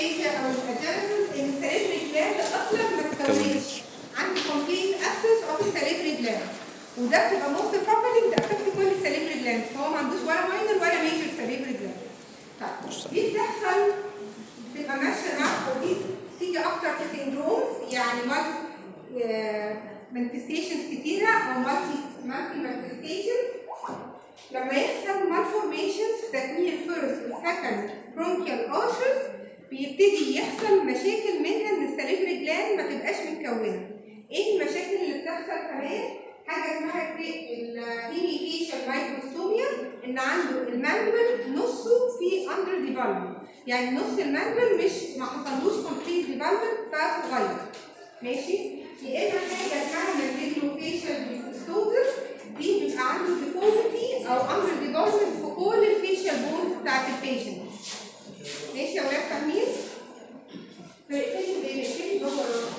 الافيشيا او الادينوسيس ان السليفري جلاند اصلا ما تكونش عندي complete absence of السليفري جلاند وده بتبقى موست بروبلي بتأفكت كل السليفري جلاند فهو ما عندوش ولا ماينر ولا ميجر سليفري جلاند طيب دي بتحصل بتبقى ماشيه مع ودي تيجي اكتر في سيندرومز يعني مالتي مانيفستيشنز كتيره او مالتي مالتي مانيفستيشنز لما يحصل malformations في تكوين الفيرست والسكند برونكيال اوشرز بيبتدي يحصل مشاكل منها ان السليفري جلاند ما تبقاش متكونه. ايه المشاكل اللي بتحصل كمان؟ حاجه اسمها الهيميفيشال مايكروستوميا ان عنده الماندبل نصه في اندر ديفلوبمنت يعني نص الماندبل مش ما حصلوش كومبليت ديفلوبمنت فصغير ماشي؟ يا اما حاجه اسمها مانديبلوفيشال ديستوزس دي بيبقى عنده ديفورميتي او اندر ديفلوبمنت في كل الفيشال بونز بتاعت البيشنت ماشي يا ولاد فاهمين؟ فين فين فين جوه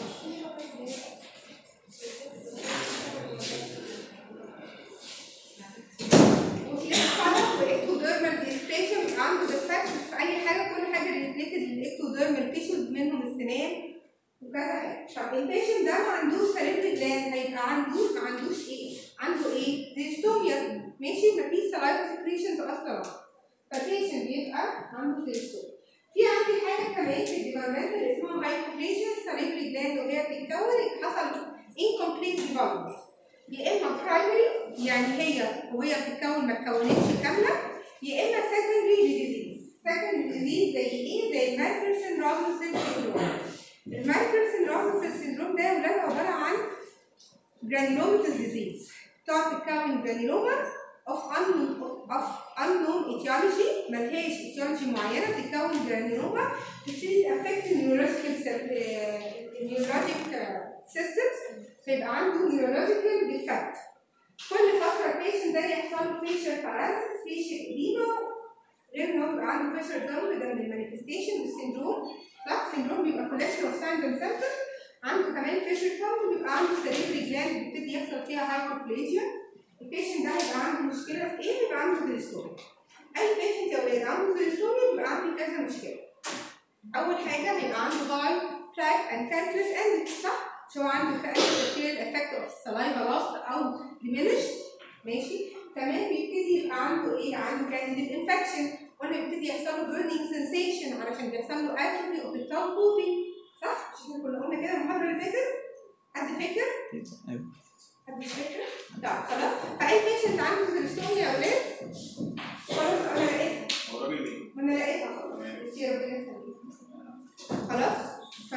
وفي فرق والاكتوديرمال ديسبريشن بيبقى عنده ديفكت في اي حاجه كل حاجه ريليتد للاكتوديرمال تيشوز منهم السنان وكذا حاجه طب البيشنت ده ما عندوش سليبري جلاند هيبقى عنده ما عندوش ايه؟ عنده ايه؟ ديستوميا ماشي مفيش سلايفا سكريشنز اصلا فالبيشنت بيبقى عنده ديستوميا في عندي حاجه كمان في الديفلوبمنت اسمها هايبوبليشن سليبري جلاند وهي بتتكون حصل incomplete development يا اما برايمري يعني هي وهي بتتكون ما اتكونتش كامله يا اما سكندري ديزيز سكندري ديزيز زي ايه؟ زي الماكرسن روزنسل سيندروم الماكرسن روزنسل سيندروم ده يا ولاد عباره عن جرانيلوماتس ديزيز تقعد تتكون جرانيلوما of unknown of unknown etiology ملهاش etiology معينه بتتكون جرانيلوما تبتدي تأفكت النيورولوجيكال النيورولوجيك سيستمز فيبقى عنده نيورولوجيكال ديفكت كل فتره البيشنت ده يحصل له فيشر باراليسيس فيشر اديما غير ان هو بيبقى عنده فيشر دمب ده من المانيفستيشن والسندروم صح سندروم بيبقى كولكشن اوف ساينز اند سيمبتومز عنده كمان فيشر دمب بيبقى عنده سيريبري جلاند بيبتدي يحصل فيها هايبوبليجيا البيشنت ده هيبقى عنده مشكله في ايه؟ بيبقى عنده كوليسترول اي بيشنت يا ولاد عنده كوليسترول بيبقى عنده كذا مشكله اول حاجه هيبقى عنده هاي تراك اند كالكلس اند صح؟ شو عنده كالكلس افكت اوف سلايفا لاست او diminished ماشي كمان بيبتدي يبقى عنده ايه؟ عنده كانديد انفكشن ولا بيبتدي يحصل له بيرنينج سensation علشان بيحصل له اتروفي اوف التاو بوبي صح؟ مش احنا كنا قلنا كده المحاضره اللي فاتت؟ حد فاكر؟ ايوه حد مش فاكر؟ طب خلاص فاي بيشنت عنده كوليسترول يا اولاد خلاص انا لقيتها هو راجل مين؟ ما انا لقيتها خلاص بس يا ربنا يخليك خلاص ف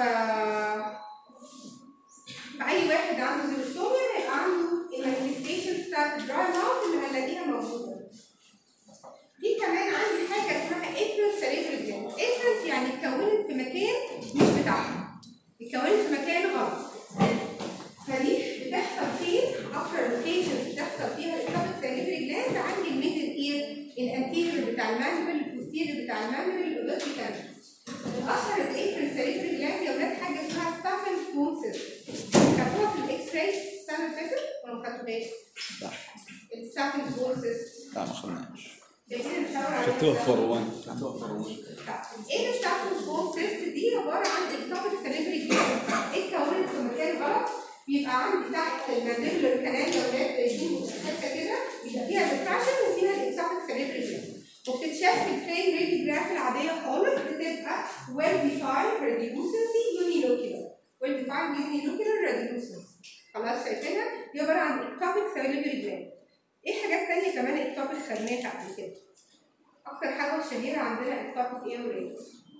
فأي واحد عنده زيروستوميا هيبقى عنده المانيفستيشنز بتاعت الدراي ماوث اللي هنلاقيها موجودة. في كمان عندي حاجة اسمها اترال سليفري جلاند. اترال يعني اتكونت في مكان مش بتاعها. اتكونت في مكان غلط. فدي بتحصل فين؟ أكتر لوكيشنز بتحصل فيها الاترال سليفري جلاند عندي الميدل اير الانتيريور بتاع الماندبل البوستيريور بتاع الماندبل الاودوتي كانال. اشهر الاترال سليفري جلاند يا ولاد حاجه اسمها ستافن بون سيستم خدوها في الاكس راي السنه اللي فاتت ولا ما خدتوهاش؟ لا الستافن بون سيستم لا ما خدناش جايين نشاور عليها خدتوها في سوا. فروان ايه الستافن بون سيستم دي عباره عن اكتوبيك سليفري جلاند اتكونت في مكان غلط بيبقى عندي تحت المانديبولار كانال يا ولاد شايفين حته كده بيبقى فيها ديبرشن وفيها الاكتوبيك سليفري جلاند وبتتشاف في البلين راديوجراف العادية خالص بتبقى well defined radiolucency unilocular well defined unilocular radiolucency خلاص شايفينها دي عبارة عن ectopic salivary gland ايه حاجات تانية كمان ectopic خدناها قبل كده أكتر حاجة شهيرة عندنا ectopic ايه وليه؟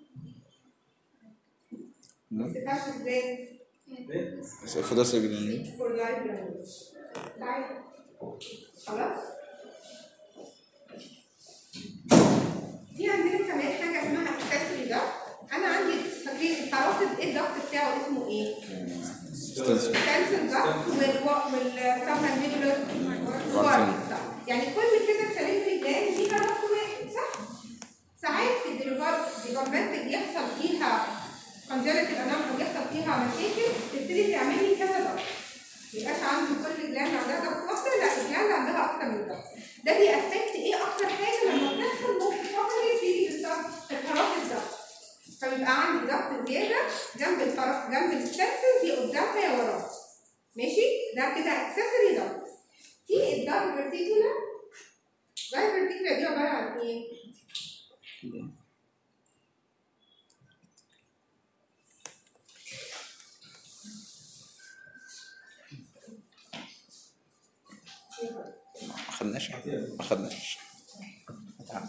استفاش ازاي؟ فضل الجنين for life language تعالى خلاص في عندنا كمان حاجه اسمها accessory duct انا عندي فاكرين الكاروتيد ايه الضغط بتاعه اسمه ايه؟ كانسل duct والسبمنديبولار وارد يعني كل كده سليفري جلاند فيها ضغط واحد صح؟ ساعات في الديفلوبمنت بيحصل فيها congenital anomaly بيحصل فيها مشاكل تبتدي تعمل لي كذا ضغط ميبقاش عنده كل جلاند عندها ضغط واحدة لا الجلاند عندها أكتر من ضغط ده بيأفكت إيه أكتر حاجة لما بتحصل ممكن فقط تيجي بالظبط في الحرارة الضغط فبيبقى عندي ضغط زياده جنب الفرق جنب السكسنز يا قدامها يا وراها ماشي ده كده اكسسوري ضغط في الضغط فيرتيكولا الضغط فيرتيكولا دي عباره عن ايه؟ ما خدناش ما خدناش اتعامل.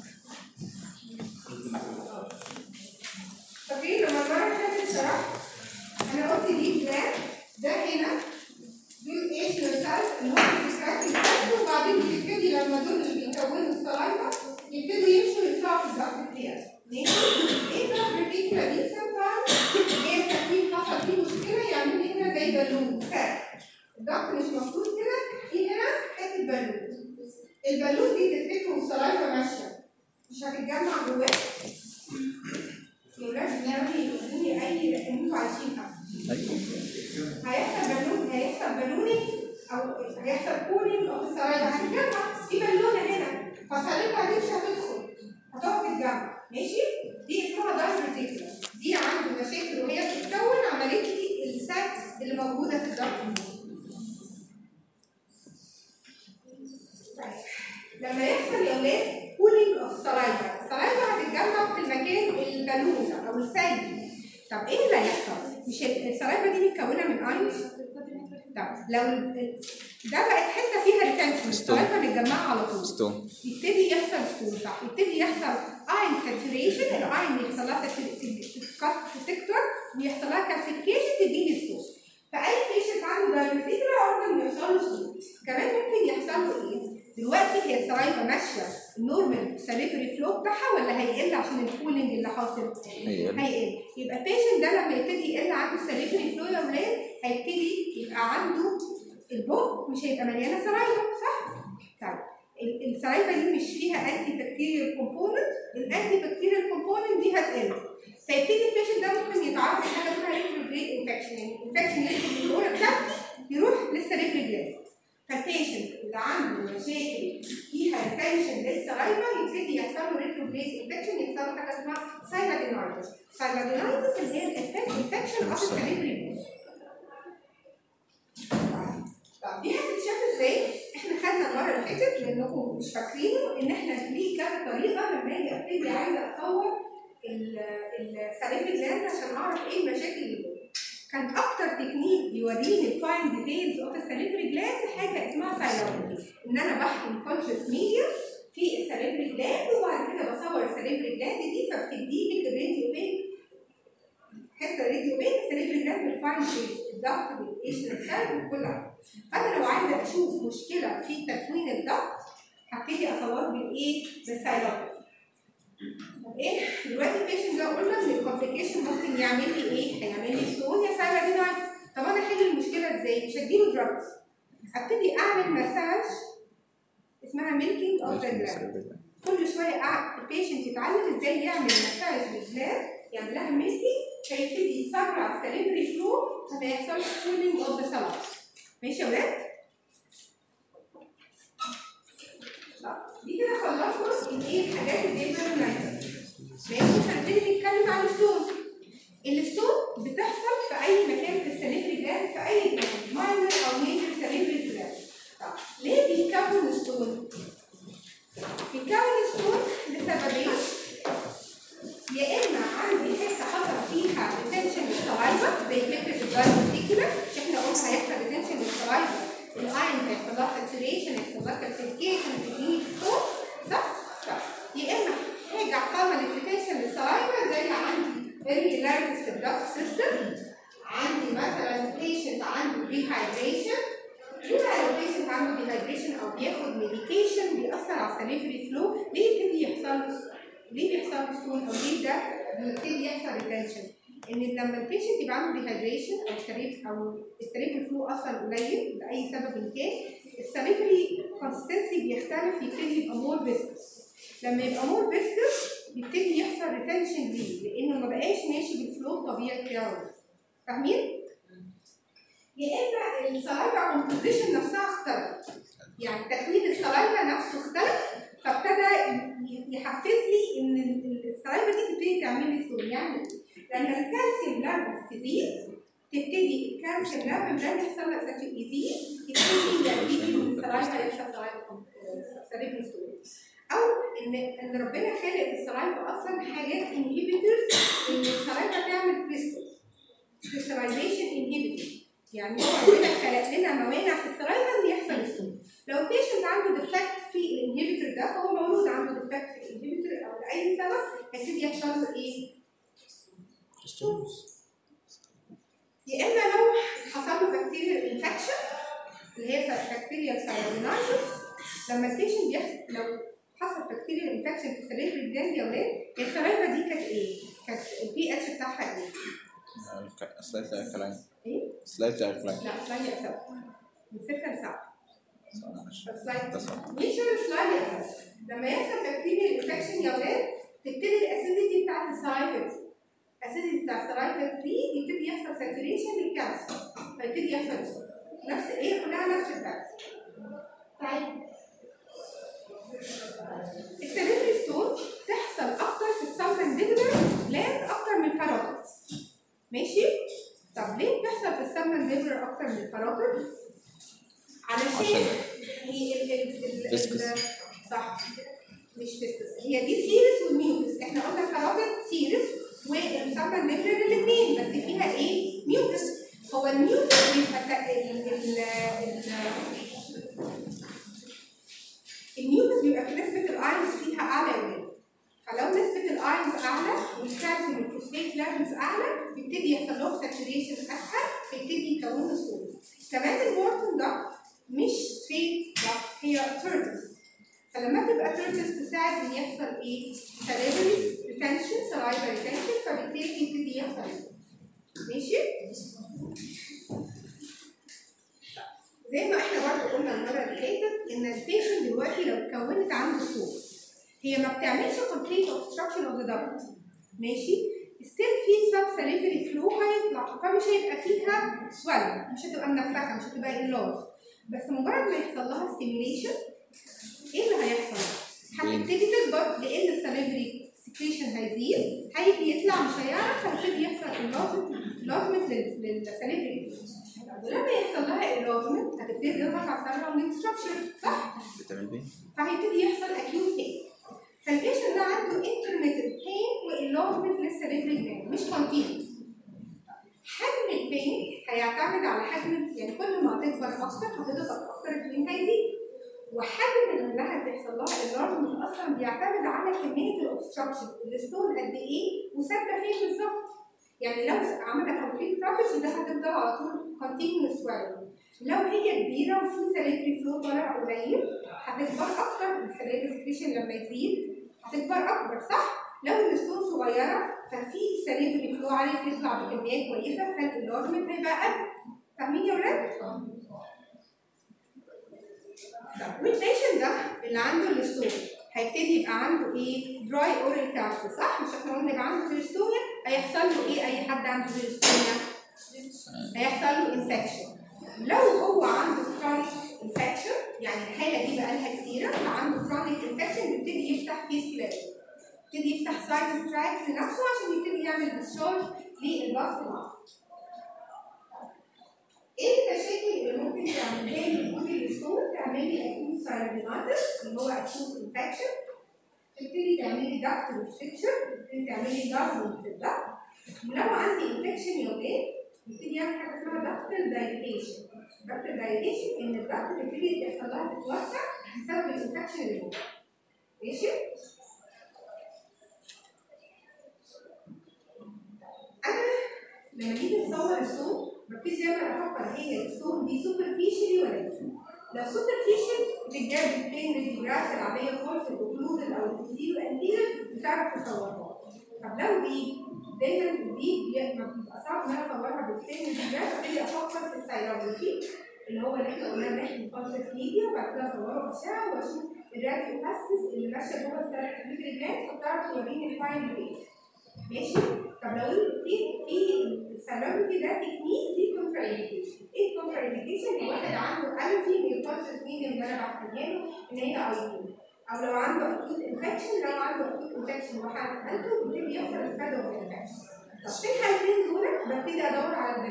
فاكرين لما المره اللي فاتت شرحت انا قلت دي بلان ده هنا دول ايش للسلف اللي هم بيسكراتي وبعدين بيبتدي لما دول اللي بيكونوا السلايفا يبتدوا يمشوا يطلعوا في الضغط بتاعي ماشي ايه بقى الريتيكولا دي sometimes ايه التكوين حصل فيه مشكله يعملوا لي هنا زي بالون ساك الضغط مش مفروض كده في هنا حته بالون البالون دي تفتكروا السلايفا ماشيه مش هتتجمع جواه يا ولاد نعمل يدوني اي انتوا عايشينها ايوه هيحصل بالون هيحصل بالونينج او هيحصل كولينج اوف السرايا هتتجمع في بالونه هنا فالسرايا دي مش هتدخل هتقعد تتجمع ماشي دي اسمها دايت ريتيكولا دي عنده مشاكل وهي بتتكون عملت لي الساك اللي موجوده في الضغط طيب لما يحصل يا ولاد كولينج اوف سلايفا السلايفا هتتجمع في المكان البالونه او السائل طب ايه اللي هيحصل؟ مش ال- السلايفا دي متكونه من اينز طب لو ال- ال- ده بقت حته فيها ريتنشن السلايفا متجمعه على طول ستون يبتدي يحصل ستون صح يبتدي يحصل اين ساتوريشن الاين يحصل لها تكتر ويحصل لها كالسيفيكيشن تديني ستون فاي بيشنت عنده دايبيتيكولا اورجن يحصل له ستون كمان ممكن يحصل له ايه؟ دلوقتي هي السلايفا ماشيه النورمال ساليفري فلو بتاعها ولا هيقل عشان الكولينج اللي حاصل؟ هي هيقل يبقى البيشنت ده لما يبتدي يقل عنده السليفري فلو يا ولاد هيبتدي يبقى عنده البق مش هيبقى مليانه سلايفا صح؟ طيب ال- السلايفا دي مش فيها انتي بكتيريال كومبوننت الانتي بكتيريال كومبوننت دي هتقل فيبتدي البيشنت ده ممكن يتعرض لحاجه اسمها ريتروجريد انفكشن يعني انفكشن يدخل من الاولى بتاعته يروح للسليفري جلاند فالبيشنت اللي عنده مشاكل فيها ريتنشن للسلايفا يبتدي يحصل له ريتروجريد انفكشن يحصل له حاجه اسمها سايلادينايتس سايلادينايتس اللي هي الانفكشن اوف السليفري طب دي هتتشاف ازاي؟ احنا خدنا المره اللي فاتت لانكم مش فاكرينه ان احنا ليه كذا طريقه لما اجي ابتدي عايزه اصور السليفري جلاند عشان اعرف ايه المشاكل اللي جوه. كان اكتر تكنيك بيوريني الفاين ديتيلز اوف السليفري جلاند حاجه اسمها سايلوجرافي ان انا بحقن كونشس ميديا في السليفري جلاند وبعد كده بصور السليفري جلاند دي فبتدي لك الراديو بين حته راديو بين السليفري جلاند بالفاين ديتيلز الضغط بالقشره السلب وكل حاجه فانا لو عايزه اشوف مشكله في تكوين الضغط هبتدي اصوره بالايه؟ بالسايلوجرافي طب ايه دلوقتي البيشنت ده قلنا ان الكومبليكيشن ممكن يعمل لي ايه؟ هيعمل لي ستون يا سايلادينايتس طب انا احل المشكله ازاي؟ مش هديله دراجز ابتدي اعمل مساج اسمها ميلكينج اوف ذا جلاند كل شويه قاعد البيشنت يتعلم ازاي يعمل مساج للجلاند يعمل لها ميلكينج فيبتدي يسرع السليفري فلو فما يحصلش كولينج اوف ذا سلايفا ماشي يا ولاد؟ طب دي كده خلصنا الايه الحاجات اللي هي permanent. ماشي هنبتدي نتكلم عن الستون الستون بتحصل في اي مكان في السليفري جلاند في اي جلاند ماينر او ميجر سليفري جلاند طب ليه بيكون ستون؟ بيكون ستون لسببين يا اما عندي حته حصل فيها ريتنشن للسلايفا زي فكره الدايبوتيكولا مش احنا قلنا هيحصل ريتنشن للسلايفا الاين هيحصل لها ساتوريشن هيحصل لها كالسيفيكيشن تديني ستون صح؟ طب يا اما حاجه عملت ريتنشن للسلايفا زي عندي irregularities في الدكت سيستم عندي مثلا بيشنت عنده ديهايدريشن هنا لو بيشنت عنده ديهايدريشن او بياخد ميديكيشن بيأثر على السليفري فلو ليه يبتدي يحصل له ليه بيحصل له ستون او ليه ده بيبتدي يحصل ريتنشن ان لما البيشنت يبقى عنده ديهايدريشن او السليف او السليفري فلو اصلا قليل لاي سبب كان السليفري كونستنسي بيختلف يبتدي يبقى مور فيسكس لما يبقى مور فيسكس يبتدي يحصل ريتنشن ليه لانه ما بقاش ماشي بالفلو الطبيعي بتاعه فاهمين؟ يا اما السلايفا كومبوزيشن نفسها اختلفت يعني تكوين السلايفا نفسه اختلف فابتدى ي- يحفز لي ان ال- السلايفا دي تبتدي تعمل لي ستون يعني لما الكالسيوم ليفل تزيد تبتدي الكالسيوم ليفل ده يحصل لك ساتو- يزيد يبتدي يزيد من السلايفا يحصل سلايفا ستوريج او ان ان ربنا خالق في السلايفا اصلا حاجات انهبيتورز ان السلايفا تعمل كريستال كريستاليزيشن انهبيتورز يعني هو ربنا خلق لنا موانع في السلايفا ان يحصل ستون لو البيشنت عنده ديفكت في الانهبيتور ده هو مولود عنده ديفكت في الانهبيتور او لاي سبب هيبتدي يحصل له ايه؟ يا اما لو حصل له بكتيريال انفكشن اللي هي بكتيريال سايلينايتس لما البيشنت بيحصل لو حصل بكتيريال انفكشن في السليفري جلاند يا ولاد هي السلايفا دي كانت ايه؟ كانت البي اتش بتاعها ايه؟ سلايت الكلاين ايه؟ سلايت الكلاين لا سلايد سبعة من ستة لسبعة سلايد ده صح نيتشر سلايد اسيد لما يحصل بكتيريا انفكشن يا ولاد تبتدي الاسيديتي بتاعت السلايفت الاسيديتي بتاع السلايفت دي يبتدي يحصل ساتوريشن للكالسيوم فيبتدي يحصل ستون. نفس ايه كلها نفس الفكره طيب السليفري ستون تحصل اكتر في السبمنديبولار جلاند اكتر من الكاروتيد ماشي طب ليه بتحصل في السبمنديبولار اكتر من الكاروتيد علشان عشان هي ال ال ال فيسكس. ال- صح مش فيسكس هي دي سيرس والميوكس احنا قلنا كاروتيد سيرس والسبمنديبولار الاثنين بس فيها ايه ميوكس هو الميوكس بيبقى تا- ال ال ال الميوكس بيبقى نسبة الاينز فيها أعلى يا ولاد فلو نسبة الاينز أعلى والكالسيوم والفوسفات ليفلز أعلى بيبتدي يحصل لهم ساتوريشن أسهل فيبتدي يكونوا ستونز كمان المورتن ده مش ستريت ده هي تيرتس فلما تبقى تيرتس تساعد ان يحصل ايه؟ سليفري ريتنشن سلايفا ريتنشن فبالتالي يبتدي يحصل ستونز ماشي؟ زي ما احنا برضه قلنا المره اللي فاتت ان البيشنت دلوقتي لو اتكونت عنده ستون هي ما بتعملش complete obstruction of the duct ماشي ستيل في سب سليفري فلو هيطلع فمش هيبقى فيها swelling مش هتبقى منفخه مش هتبقى enlarged بس مجرد ما يحصل لها stimulation ايه اللي هيحصل؟ هتبتدي تكبر لان السليفري سكريشن هيزيد هيجي يطلع مش هيعرف هيبتدي يحصل enlargement للسليفري ولما يحصل لها enlargement هتبتدي تضغط على السيرفر structure صح؟ بتعمل بيه فهيبتدي يحصل acute pain فالبيشنت ده عنده intermittent pain وانلارجمنت للسليفري جلاند مش continuous حجم البين هيعتمد على حجم يعني كل ما هتكبر اكتر هتضغط اكتر البين هيزيد وحجم انها تحصل لها انلارجمنت اصلا بيعتمد على كميه الاوبستراكشن الستون قد ايه وسادة فين بالظبط يعني لو عملت كومبليت بروبرتي ده هتفضل على طول continuous swelling لو هي كبيره وفي سليفري فلو طالع قليل هتكبر اكتر السليفري سكريشن لما يزيد هتكبر اكبر صح؟ لو الستون صغيره ففي سليفري فلو عارف يطلع بكميات كويسه فالانلارجمنت هيبقى اقل فاهمين يا ولاد؟ طب والبيشنت ده اللي عنده الستون هيبتدي يبقى عنده ايه؟ دراي اورال كافي صح؟ مش احنا قلنا يبقى عنده فيرستونيا هيحصل له ايه اي حد عنده فيرستونيا؟ هيحصل له انفكشن لو هو عنده كرونيك انفكشن يعني الحاله دي بقى لها كتيره فعنده كرونيك انفكشن بيبتدي يفتح فيس كلاب يبتدي يفتح سايد تراك لنفسه عشان يبتدي يعمل ديسشارج للباص ايه المشاكل اللي ممكن تعملها لي ممكن الستون تعمل لي اكيوت سايلينايتس اللي هو اكيوت انفكشن تبتدي تعمل لي دكت ريستريكشن تبتدي تعمل لي دارمنت في الدكت ولو عندي انفكشن يا ولاد يبتدي يعمل حاجه اسمها دكتل دايليتيشن دكتل دايليتيشن ان الدكت تبتدي يحصل لها تتوسع بسبب الانفكشن اللي جوه ماشي انا لما جيت اصور الستون ببتدي دايما افكر هي الستون دي سوبرفيشلي ولا لا لو سوبرفيشل بتجاب البلين ريديوجراف العاديه خالص الاوكلوجن او الكتير والانتير بتعرف تصورها طب لو دي دايما دي بي- ما بيبقى صعب ان انا اصورها بالبلين ريديوجراف ابتدي افكر في السيرولوجي اللي هو اللي احنا قلناه نحن كونتراست ميديا وبعد كده اصوره باشعه واشوف الراديو باسس اللي ماشيه جوه السيرولوجي جلاند فبتعرف توريني الفاين ايه ماشي طب لو في في السيرولوجي ده تكنيك دي كونترا انديكيشن ايه الكونترا انديكيشن الواحد عنده الرجي من الكونتراست ميديا اللي انا بعتها له ان هي اي دي او لو عنده اكيوت انفكشن لو عنده اكيوت انفكشن وحالته بيبتدي يحصل سبيد اوف انفكشن طب فين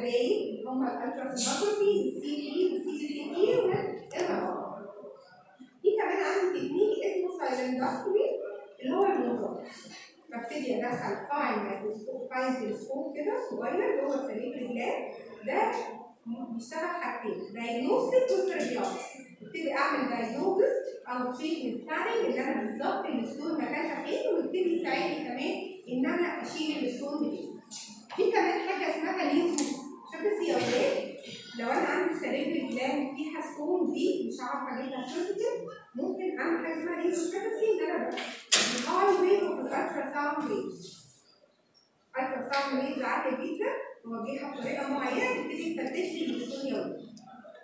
البدايل اللي هم الالتراسونوجرافي السي بي والسي سي تي والام في كمان عندي تكنيك اسمه سايلندوسكوبي اللي هو الموضوع ببتدي ادخل فاين مايكروسكوب فاين تلسكوب كده صغير جوه سرير الجلاد ده بيشتغل حاجتين دايجنوستيك وتربيات ابتدي اعمل دايجنوستيك او تريتمنت بلاننج اللي انا بالظبط الستون مكانها فين ويبتدي يساعدني كمان ان انا اشيل الستون دي في كمان حاجه اسمها ليزو شوف يا ولاد لو انا عندي سليم جلاند فيها ستون دي مش عارفه اجيبها سيرجيكال ممكن اعمل حاجه اسمها ليزو شوف ان انا الهاي ويف اوف الالترا ساوند ويفز الالترا ساوند ويفز عاليه جدا وجهها بطريقه معينه تبتدي تفتش لي الستون يوميا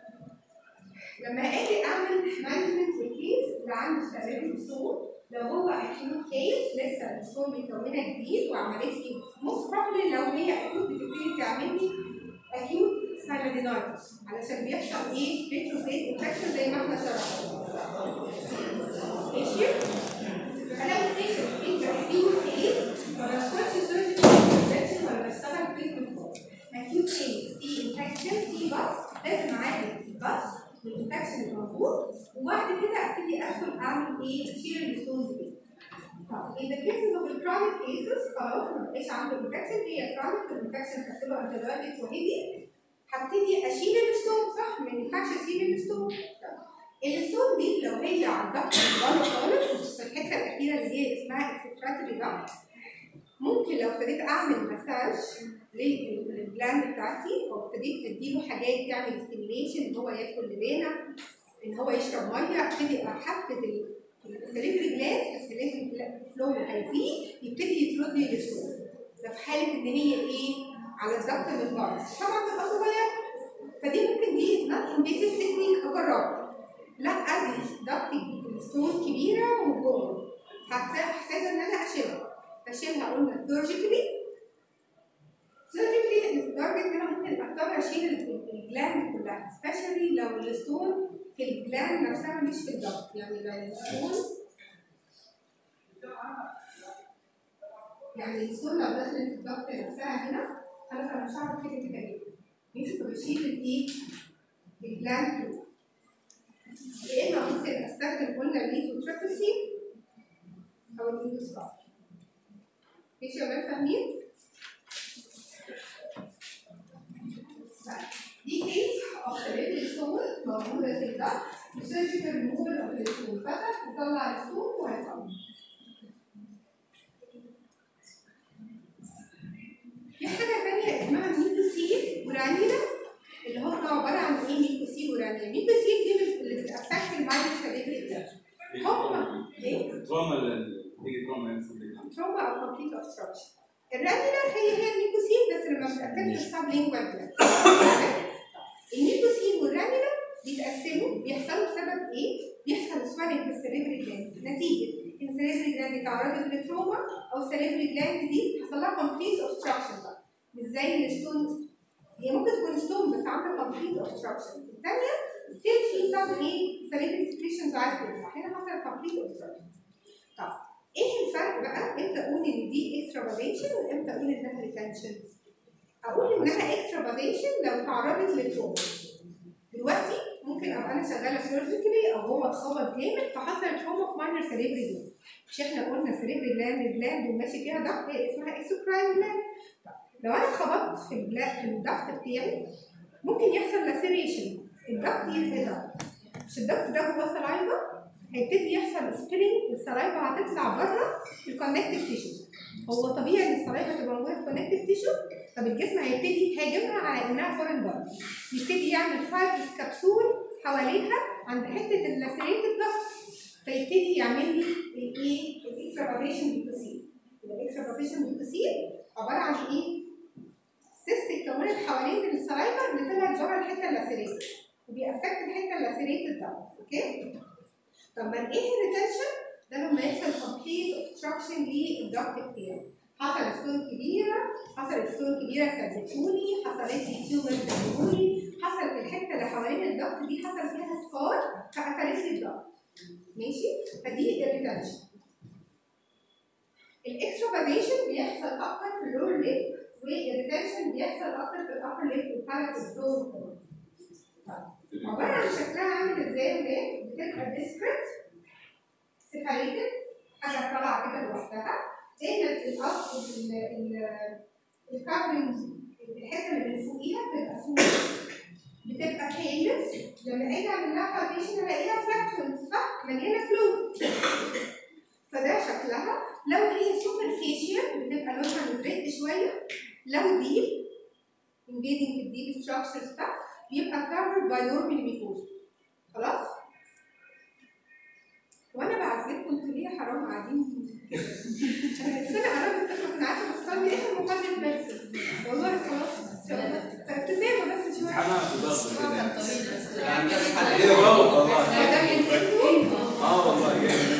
لما اجي اعمل مانجمنت للكيس اللي عنده سليم ستون لو هو اكيوت كيس لسه الستون مكونه جديد وعملت لي موست بروبلي لو هي اكيوت بتبتدي تعمل لي اكيوت سايلادينايتس علشان بيحصل ايه ريتروفيت انفكشن زي ما احنا شرحنا ماشي انا البيشنت انت اكيوت كيس ما بدخلش سيرجري انفكشن ولا بشتغل تريتمنت اكيوت كيس في انفكشن في بس لازم اعالج بس الانفكشن الموجود وبعد كده ابتدي ادخل اعمل ايه اشيل الستونز دي طب in the cases of the chronic cases خلاص ما بقاش عنده انفكشن هي chronic الانفكشن هتبقى انتبيوتيك وهيدي هبتدي اشيل الستون صح ما ينفعش اسيب الستون الستون دي لو هي على الضغط بره خالص في الحته الاخيره اللي هي اسمها اكستراتوري ضغط ممكن لو ابتديت اعمل مساج للجلاند بتاعتي او ابتديت اديله حاجات تعمل ستيميليشن ان هو ياكل لبانه ان هو يشرب ميه ابتدي احفز السليفري جلاند السليفري فلو هيزيد يبتدي يطرد لي الستون ده في حاله ان هي ايه على الضغط من بره طبعا بتبقى صغيره فدي ممكن دي نوت انفيسيف تكنيك اجربها لا ادي ضغط الستون كبيره وجوه هحتاج ان انا اشيلها اشيلها قلنا سيرجيكلي سيرجيكلي لدرجه ان انا ممكن اضطر اشيل الجلاند كلها سبيشالي لو الستون في الجلاند نفسها مش في الضغط يعني لو الستون يعني الستون لو دخلت في الضغط نفسها هنا خلاص انا مش هعرف كده كده ايه ماشي فبشيل الايه الجلاند كلها يا اما ممكن استخدم قلنا الليثوتريبسي او الاندوسكوب ماشي يا ولاد فاهمين؟ دي كيس اوف سيريبرال ستون موجوده في الضغط وسيرجيكال ريموفال اوف الستون فتح وطلع الستون وهيطلع في حاجه ثانيه اسمها ميكوسيل ورانيلا اللي هو عباره عن ايه ميكوسيل ورانيلا ميكوسيل دي اللي بتأفكت المايند سيريبرال هم ايه؟ التروما اللي تيجي تروما ينسى تروما او كومبليت اوبستراكشن الرانيلا هي هي الميكوسيل بس لما بتأفكت السبلينجوال جلاند الميكوسيل والرانيلا بيتقسموا بيحصلوا بسبب ايه؟ بيحصل سوالنج في السليفري جلاند نتيجه ان السليفري جلاند تعرضت لتروما او السليفري جلاند دي حصل لها كومبليت اوبستراكشن بقى مش زي الستون هي ممكن تكون ستون بس عامله كومبليت اوبستراكشن الثانيه ستيل في سب ايه سليفري سكريشنز عايز تطلع هنا حصل كومبليت اوبستراكشن طب ايه الفرق بقى امتى اقول ان دي اكسترافازيشن وامتى اقول انها ريتنشن اقول انها اكسترافازيشن لو تعرضت لتروما دلوقتي ممكن ابقى انا شغاله سيرجيكالي او هو اتخبط جامد فحصل تروما في ماينر سيريبري جلاند مش احنا قلنا سيريبري جلاند جلاند وماشي فيها ضغط هي اسمها اكسوكراين جلاند لو انا خبطت في الجلا- في الضغط بتاعي ممكن يحصل لاسيريشن الضغط يتقطع مش الضغط ده جوه سلايفا هيبتدي يحصل سبرينج السلايفا هتطلع بره الكونكتيف تيشو هو طبيعي ان السلايفا تبقى موجوده في الكونكتيف تيشو طب الجسم هيبتدي يهاجمها على انها فورين بادي يبتدي يعمل فايبرس كبسول حواليها عند حته اللاسيريت الضغط فيبتدي يعمل لي الايه الاكسترافيشن بالتسيل الاكسترافيشن بالتسيل عباره عن ايه؟ سيست اتكونت حوالين السلايفا اللي طلعت بره الحته اللاسيريت وبيأفكت الحته اللاسيريت الضغط اوكي؟ طب ما ايه الريتنشن؟ ده لما يحصل كومبليت اوبستراكشن للضغط بتاعي حصل ستون كبيره حصلت ستون كبيره سدتوني حصلت لي تيومر سدتوني حصل الحته اللي حوالين الضغط دي حصل فيها سكار فقفلت لي الضغط ماشي فدي الريتنشن الاكسترافازيشن بيحصل اكتر في اللور ليج الريتنشن بيحصل اكتر في الابر ليب والبالات والفلور عباره عن شكلها عامل ازاي يا ولاد بتبقى ديسكريت سيباريتد حاجه طالعه كده لوحدها دايما الاصل الكفرنج الحته اللي من فوقيها بتبقى سموث بتبقى كيلس لما اجي اعمل لها فاونديشن الاقيها فلاكتوينت صح مليانه فلويد فده شكلها لو هي سوبرفيشال بتبقى لونها مزرق شويه لو ديب invading الديب structures ده بيبقى covered by normal mucosa خلاص وانا بعزلكم انتوا ليه حرام قاعدين انا السنه قربت تخلص انا عارفه بس قلبي اخر مقدم بس والله خلاص ان شاء الله فابتسامه بس شويه حمام في ضغط هو كان كده طويل بس يعني كان حد ايه والله والله ده من انتوا اه والله جامد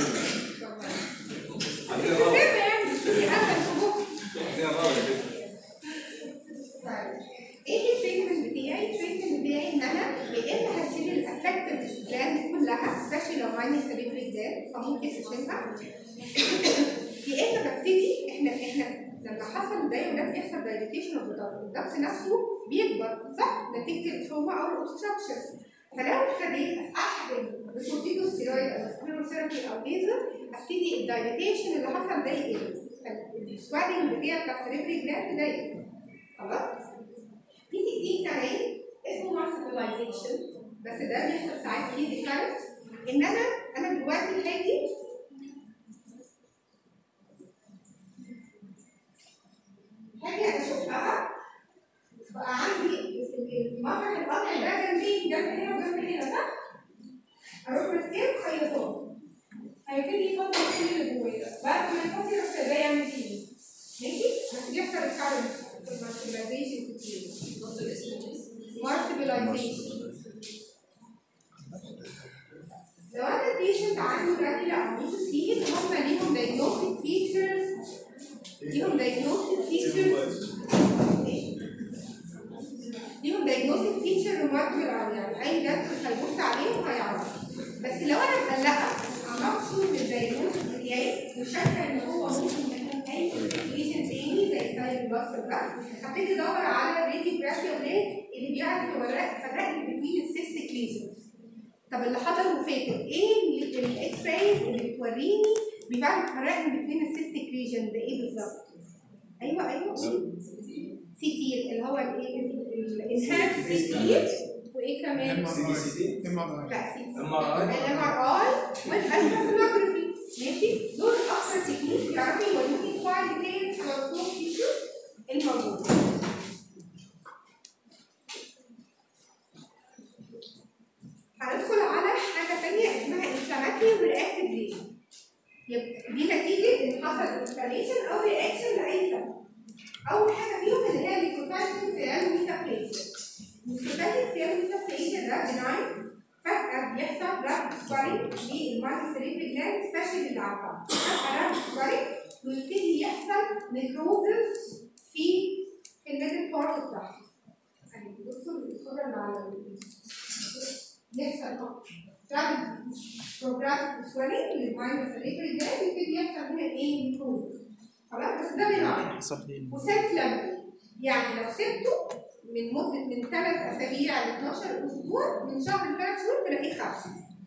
عندنا روعه ابتسامه يعني في امل في بكره عندنا روعه كده ايه التريتمنت بتاعي؟ التريتمنت بتاعي ان انا يا اما هشيل الافكتد جلاند كلها سبيشالي لو عندي سليبري جلاند فممكن اشيلها يا اما ببتدي احنا احنا لما حصل ده يا ولاد بيحصل دايليتيشن اوف الضغط الضغط نفسه بيكبر صح نتيجه التروما او الاوبستراكشن فلو ابتديت احقن بكورتيكوستيرويد او سكليروثيرابي او ليزر ابتدي الدايليتيشن اللي حصل ده يقل السوالينج بتاع بتاع السليبري جلاند ده يقل خلاص في تكنيك كمان اسمه مارسبلايزيشن بس ده بيحصل ساعات فيه ديكارت ان انا انا دلوقتي هاجي هاجي اشوفها بقى عندي المطرح القطع ده جنبي جنب هنا وجنب هنا صح؟ اروح ماسكاه وخيطهم هيبتدي يفضل كل اللي جواه بعد ما يفضل يروح ده يعمل فيه ماشي؟ بس بيحصل الكارنت في المارسبلايزيشن كتير برضه الاسم الجنس مارسبلايزيشن لو انا البيشنت عنده راديلا او ميتوسيل هم ليهم diagnostic features ليهم diagnostic features ليهم diagnostic feature remarkable أوي يعني اي دكتور هيبص عليهم هيعرف بس لو انا مقلقه مبسوط من الدايجنوستيك بتاعي وشايفه ان هو ممكن يكون اي ليجن تاني زي سايد بلاستر ده هبتدي ادور على راديوجرافي اولاد اللي بيعرف يورق يفرق لي بين السيستيك ليجنز طب اللي حضر وفاكر ايه الاكس رايز اللي بتوريني بيعرف يفرق لي بين السيستيك ليجن ده ايه بالظبط؟ ايوه ايوه سي تي اللي هو الايه الانهانس سي تي وايه كمان؟ سي سي تي لا سي تي ام ار اي الام ار اي والالتراسونوجرافي ماشي دول اكتر تكنيك يعرفوا يوريكي الفايل ديتيلز على الصوت تيشو الموجود هندخل على حاجه ثانيه اسمها انفلاماتوري رياكتيف ليجن يبقى دي نتيجه ان حصل انفلاميشن او رياكشن لاي سبب اول حاجه فيهم اللي هي النيكوتايتين سيرام ميتابليشن النيكوتايتين سيرام ميتابليشن ده بناين فجأة بيحصل رابط سكوارينج للمالتي سيريبري جلاند سبيشال اللي على الطبع فجأة رابط سكوارينج ويبتدي يحصل نيكروزس في في الميدل بارت بتاعها يعني بصوا الصورة اللي على ال- يحصل رابط بروجرام سكوارينج للمالتي سيريبري جلاند يبتدي يحصل هنا ايه نيكروزس خلاص بس ده بناين وسيلف لمبي يعني لو سبته من مدة من ثلاث أسابيع ل 12 أسبوع من شهر لثلاث شهور تلاقيه خف.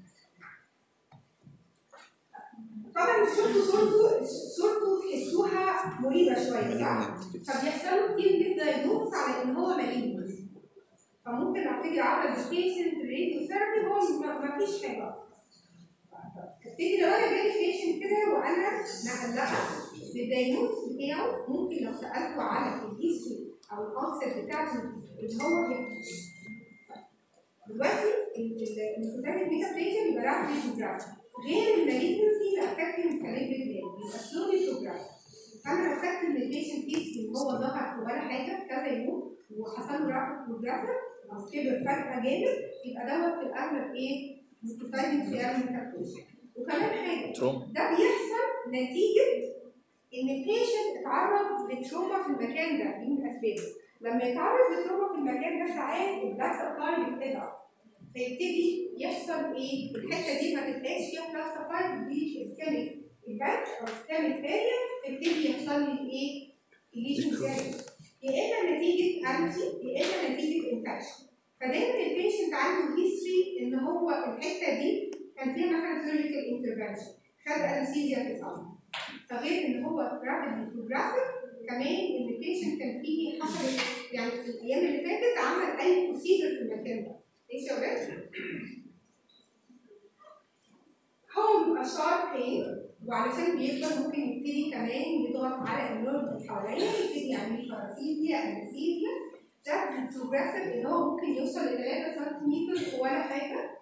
طبعا انتوا شفتوا صورته صورته تحسوها مريبة شوية صح؟ فبيحصل له كتير ميس على إن هو مالينيوس. فممكن ابتدي اعرض البيشنت راديو ثيرابي هو ما ما فيش حاجة. ابتدي لو انا جالي بيشنت كده وانا مقلقة بالدايجنوز بتاعه ممكن لو سألته على الهيستوري او الكونسيبت بتاعته اللي هو بيبقى. دلوقتي الانفوتاميك ميتابليزم يبقى راح للجراف غير المالجنسي اللي افكتنج سليب الجلاند يبقى سلولي بروجراف انا لو خدت من البيشنت هيستوري ان هو ظهر في ولا حاجه في كذا يوم وحصل له راحه بروجرافر او كبر فجاه جامد يبقى دوت في الاغلب ايه؟ مستفايد سيرم ميتابليزم وكمان حاجه تروما ده بيحصل نتيجة إن البيشنت اتعرض لتروما في المكان ده دي من أسبابه لما يتعرض لتروما في المكان ده ساعات البلاك سبلاي بيتقطع فيبتدي يحصل إيه؟ الحتة دي ما تبقاش فيها بلاك سبلاي تبتدي اسكاميك ايفنت أو اسكاميك فيلير تبتدي يحصل لي إيه؟ الليجن زيادة يا اما نتيجه الرجي يا اما نتيجه انفكشن فدايما البيشنت عنده هيستوري ان هو الحته دي كان فيها مثلا سيرجيكال انترفنشن خد انستيزيا في الامر فغير ان هو رابيد بروجرافيك كمان ان البيشنت كان فيه حصل يعني في الايام اللي فاتت عمل اي بروسيجر في المكان ده ماشي يا ولاد؟ هو بيبقى شارب بين وعلشان بيكبر ممكن يبتدي كمان يضغط على النيرف اللي حواليه يبتدي يعمل باراسيزيا انستيزيا ده بروجريسيف ان هو ممكن يوصل ل 3 سنتيمتر ولا حاجه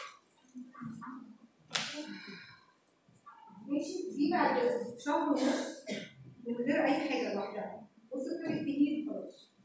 ماشي دي بعد شهر ونص من غير اي حاجه لوحدها بصوا كده كتير خلاص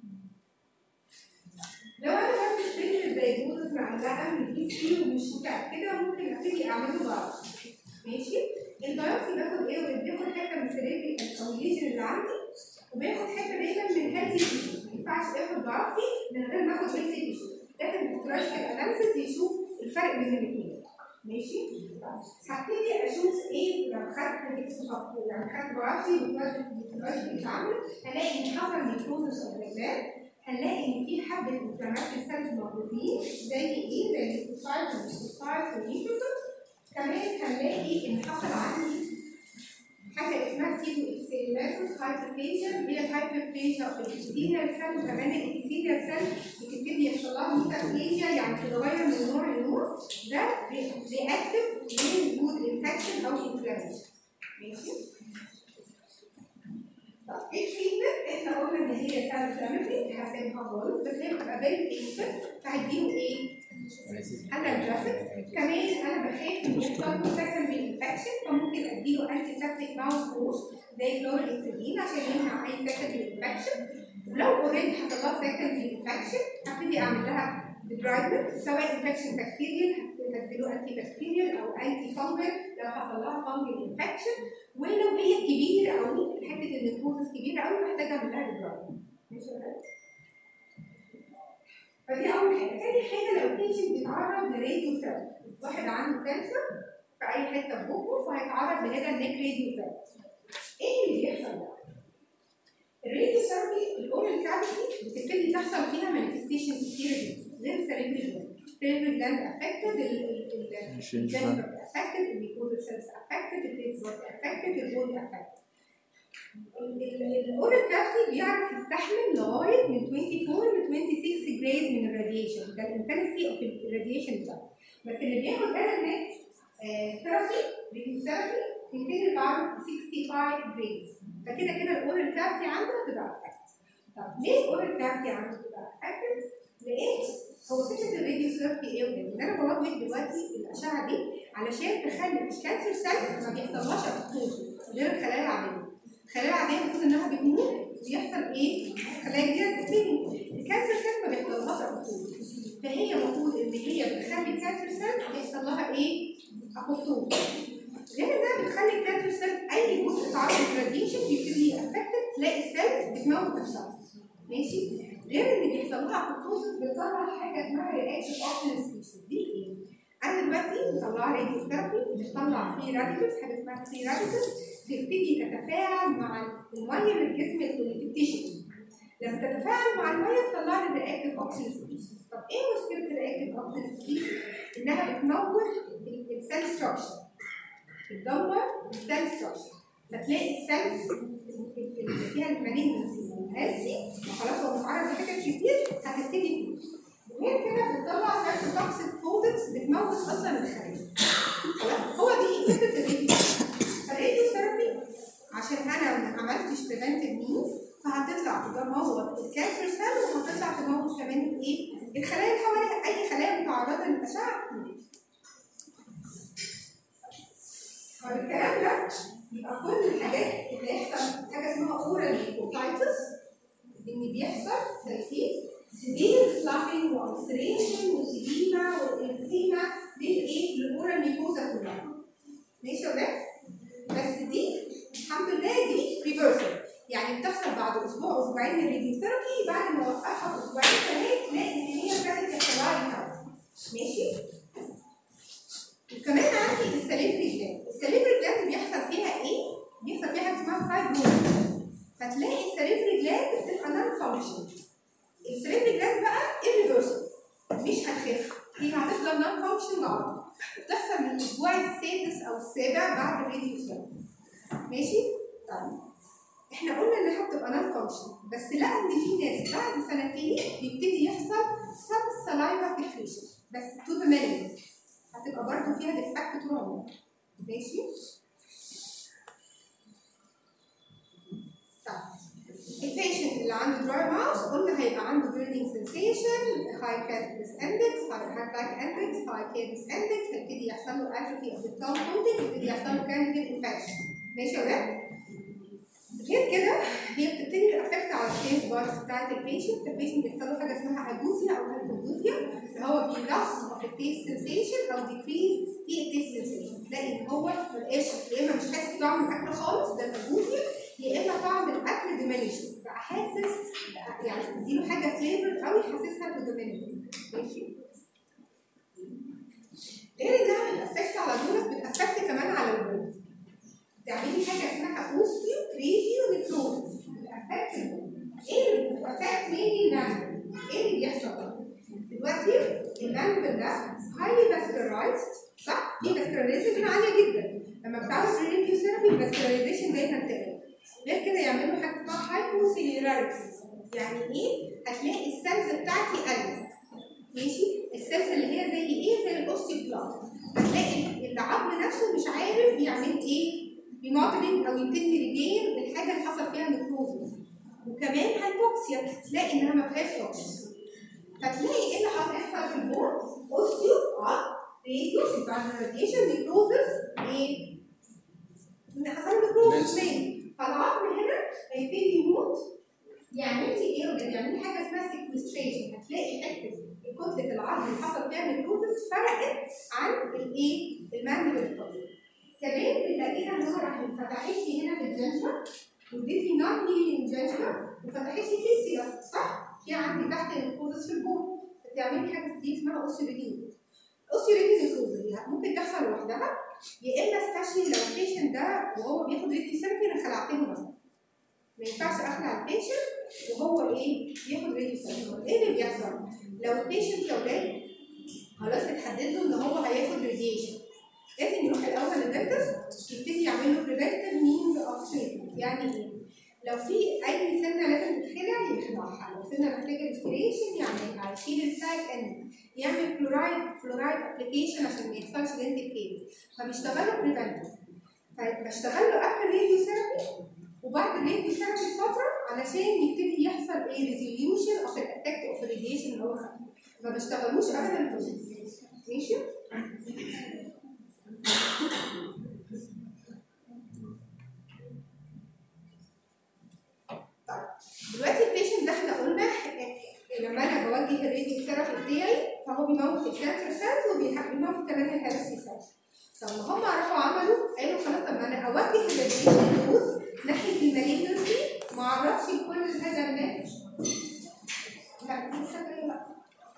لو انا بدرس فكره الدايجنوزس مع عندها من بي سي ومش متاكده ممكن ابتدي اعمله بايوبسي ماشي البايوبسي باخد ايه بياخد حته من سريري او الليجن اللي عندي وبياخد حته دايما من هيلثي تيشو ما ينفعش اخد بايوبسي من غير ما اخد هيلثي تيشو لازم الباثولوجيكال اناليسيس يشوف الفرق بين الاثنين ماشي هبتدي اشوف ايه لو خدت لو خدت بايوبسي والباثولوجي اتعمل هلاقي ان حصل نيكروزس اوف الجلاند هنلاقي ان في حبه انفلاماتوري سيلز موجودين زي ايه؟ زي الاستوسايت والاستوسايت والنيوتروفيل كمان هنلاقي ان حصل عندي حاجه اسمها سيتو اكسيلاتوس هايبرتيشن هي الهايبرتيشن في الابيثيليال سيل وكمان الابيثيليال سيل بتبتدي يحصل لها ميتابليزيا يعني تتغير من نوع لنوع ده رياكتيف لوجود انفكشن او انفلاميشن ماشي؟ طب ايه التريتمنت؟ احنا قلنا ان هي سيل انفلاماتوري هسيبها خالص بس هي بتبقى فيري بينفل فهديله ايه؟ انالجاسيك كمان انا بخاف ان يحصل له سكندري انفكشن فممكن اديله انتي سبتيك ماوس كورس زي كلوريكسيدين عشان يمنع اي سكندري انفكشن ولو اوريدي حصل لها سكندري انفكشن هبتدي اعمل لها ديبرايدمنت سواء انفكشن بكتيريال هديله انتي بكتيريال او انتي فانجل لو حصل لها فانجل انفكشن ولو هي كبيره قوي حته النيكروزس كبيره قوي محتاجه اعمل لها ديبرايدمنت ماشي ولا لا؟ فدي اول حاجه تاني حاجه لو بيشنت بيتعرض لراديو ثيرابي واحد عنده كانسر في اي حته في بقه فهيتعرض لهذا النيك راديو ثيرابي ايه اللي بيحصل ده؟ الراديو ثيرابي الاورال كافيتي بتبتدي تحصل فيها مانيفستيشن كتير جدا غير السيريبرال جلاند السيريبرال جلاند افكتد الجنجر افكتد الميكوزال سيلز افكتد البيز افكتد البول افكتد الاورال كافيتي بيعرف يستحمل لغايه من 24 ل 26 جريد من الراديشن ده الانتنسي اوف الراديشن ده بس اللي بياخد ده هناك ثيرابي ريديو ثيرابي يمكن يبقى 65 جريدز فكده كده الاورال كافيتي عنده هتبقى افكت طب ليه الاورال كافيتي عنده تبقى افكت؟ لان هو فكره الراديو ثيرابي ايه وده؟ ان انا بوجه دلوقتي الاشعه دي علشان تخلي الكانسر سيل ما بيحصلهاش ابوتوز غير الخلايا العاديه الخلايا العاديه المفروض انها بتموت بيحصل ايه؟ خلايا جديده بتبتدي الكانسر سيل ما بيحصلهاش ابوتوز فهي المفروض ان هي بتخلي الكانسر سيل يحصل لها ايه؟ ابوتوز غير انها بتخلي الكانسر سيل اي جزء اتعرض للراديشن بيبتدي افكتد تلاقي السيل بتموت نفسها ماشي؟ غير ان بيحصل لها ابوتوز بتطلع حاجه اسمها رياكشن اوكسجين سبيشيز دي ايه؟ انا دلوقتي مطلعه راديو ثيرابي بتطلع فري راديكلز حاجه اسمها فري راديكلز تبتدي تتفاعل مع الميه اللي في جسم اللي في التيشو لما تتفاعل مع الميه تطلع لي الرياكتيف اوكسجين سبيشيز طب ايه مشكله الرياكتيف اوكسجين سبيشيز؟ انها بتموت السيل ستراكشر بتدمر السيل ستراكشر فتلاقي السيلز اللي فيها المالجنسي والهيلثي خلاص هو متعرض لحاجات كتير هتبتدي تموت غير كده بتطلع سيرت توكسيك برودكتس بتموت اصلا الخلايا خلاص هو دي فكره الراديو فالراديو ثيرابي عشان انا ما عملتش بريفنتيف مينز فهتطلع تموت الكانسر سيل وهتطلع تموت كمان الايه؟ الخلايا اللي حواليها اي خلايا متعرضه للاشعه فالكلام ده يبقى كل الحاجات اللي يحصل حاجه اسمها اورال ليكوفايتس ان بيحصل تلفيف سيفير سلافينج والسريشن والإديمة والإنزيمة للإيه؟ للأورال ميكوزا كلها. ماشي يا ولاد؟ بس دي الحمد لله دي ريفرسال يعني بتحصل بعد أسبوع أسبوعين من الراديوثيرابي بعد ما أوقفها بأسبوعين ثلاثة تلاقي إن هي ابتدت يحصل لها ريكفري. ماشي؟ وكمان عندي السليفري جلاند، السليفري جلاند بيحصل فيها إيه؟ بيحصل فيها حاجة اسمها فايبروز فتلاقي السليفري جلاند بتبقى العضله بتحصل من الاسبوع السادس او السابع بعد الراديو ثيرابي ماشي؟ طيب احنا قلنا انها بتبقى نون فانكشن بس لقوا ان في ناس بعد سنتين بيبتدي يحصل سب سلايفا فيكريشن بس تو ذا مينيمم هتبقى برضه فيها ديفكت طول عمرها ماشي؟ طيب البيشنت اللي عنده دراي ماوس قلنا هيبقى عنده burning sensation high cadence index high black index high cadence index هيبتدي يحصل له atrophy of the tongue coating يبتدي يحصل له candidate infection ماشي يا ولاد؟ غير كده هي بتبتدي تأفكت على التيست بارز بتاعت البيشنت البيشنت بيحصل له حاجه اسمها اجوزيا او هايبوجوزيا اللي هو بي loss of the taste sensation او decrease في التيست sensation تلاقي ان هو مبقاش يا اما مش حاسس بطعم الاكل خالص ده الاجوزيا يا اما طعم الاكل diminished بقى حاسس يعني تديله حاجه فليفر قوي حاسسها تو diminish ماشي غير انها بتأفكت على دولت بتأفكت كمان على البول تعملي حاجه اسمها اوستيو كريديو نيكروز بتأفكت البول ايه اللي بتأفكت مين النانبل ايه اللي بيحصل دلوقتي النانبل ده هايلي فاسكولارايزد صح؟ في فاسكولاريزيشن عاليه جدا لما بتعمل ريديو ثيرابي الفاسكولاريزيشن دايما تقل غير كده يعملوا حاجه اسمها هايبوسيلولاريتي يعني ايه؟ هتلاقي السيلز بتاعتي قلت ماشي؟ السيلز اللي هي زي ايه؟ زي الاوستيوبلاست هتلاقي العظم نفسه مش عارف يعمل ايه؟ ريموديلنج او يبتدي ريجين الحاجه اللي حصل فيها نكروزس وكمان هايبوكسيا تلاقي انها ما فيهاش اوكسجين فتلاقي ايه اللي حصل يحصل في البون؟ اوستيو اه راديوس بعد الراديشن نكروزس ايه؟ ان حصل له نكروزس ليه؟ فالعظم هنا هيبتدي يموت يعمل لي ايه ولا يعمل لي حاجه اسمها سيكوستريشن هتلاقي حته كتله العظم اللي حصل فيها نكروزس فرقت عن الايه؟ الماندبل الطبيعي كمان بنلاقيها ان هو راح فتحت لي هنا في الجنجر واديت لي نون هيلينج جنجر وفتحت لي فيستيا صح؟ في عندي تحت نكروزس في البون بتعمل لي حاجه دي اسمها اوسيوليتين اوسيوليتين نكروزس دي ممكن تحصل لوحدها يا اما استشفي لو البيشنت ده وهو بياخد ريدي ثيرابي انا خلعت له مثلا ما ينفعش اخلع البيشنت وهو ايه بياخد ريدي ثيرابي ايه اللي بيحصل؟ لو البيشنت يا ولاد خلاص اتحدد له ان هو هياخد راديشن لازم يروح الاول للدنتست يبتدي يعمل له بريفنتيف مينز اوف تريتمنت يعني ايه؟ لو في اي سنه لازم تتخلع يخلعها لو سنه محتاجه ريستوريشن يعملها يشيل الساك اند يعمل فلورايد فلورايد ابلكيشن عشان ما يحصلش دنتال كيس فبيشتغل له بريفنتيف فبشتغل له قبل الراديو ثيرابي وبعد الراديو ثيرابي بفتره علشان يبتدي يحصل ايه ريزوليوشن اوف الافكت اوف الراديشن اللي هو خده ما بشتغلوش ابدا في ماشي دلوقتي البيشنت ده احنا قلنا لما انا بوجه الراديو ثيرابي بتاعي فهو بيموت الكانسر سيلز وبيموت كمان الهيرسي سيلز طب ما هم راحوا عملوا قالوا خلاص طب ما انا اوجه الراديشن دوز ناحيه المالجنسي ما اعرفش كل هذا الناتج لا دي سهلة لا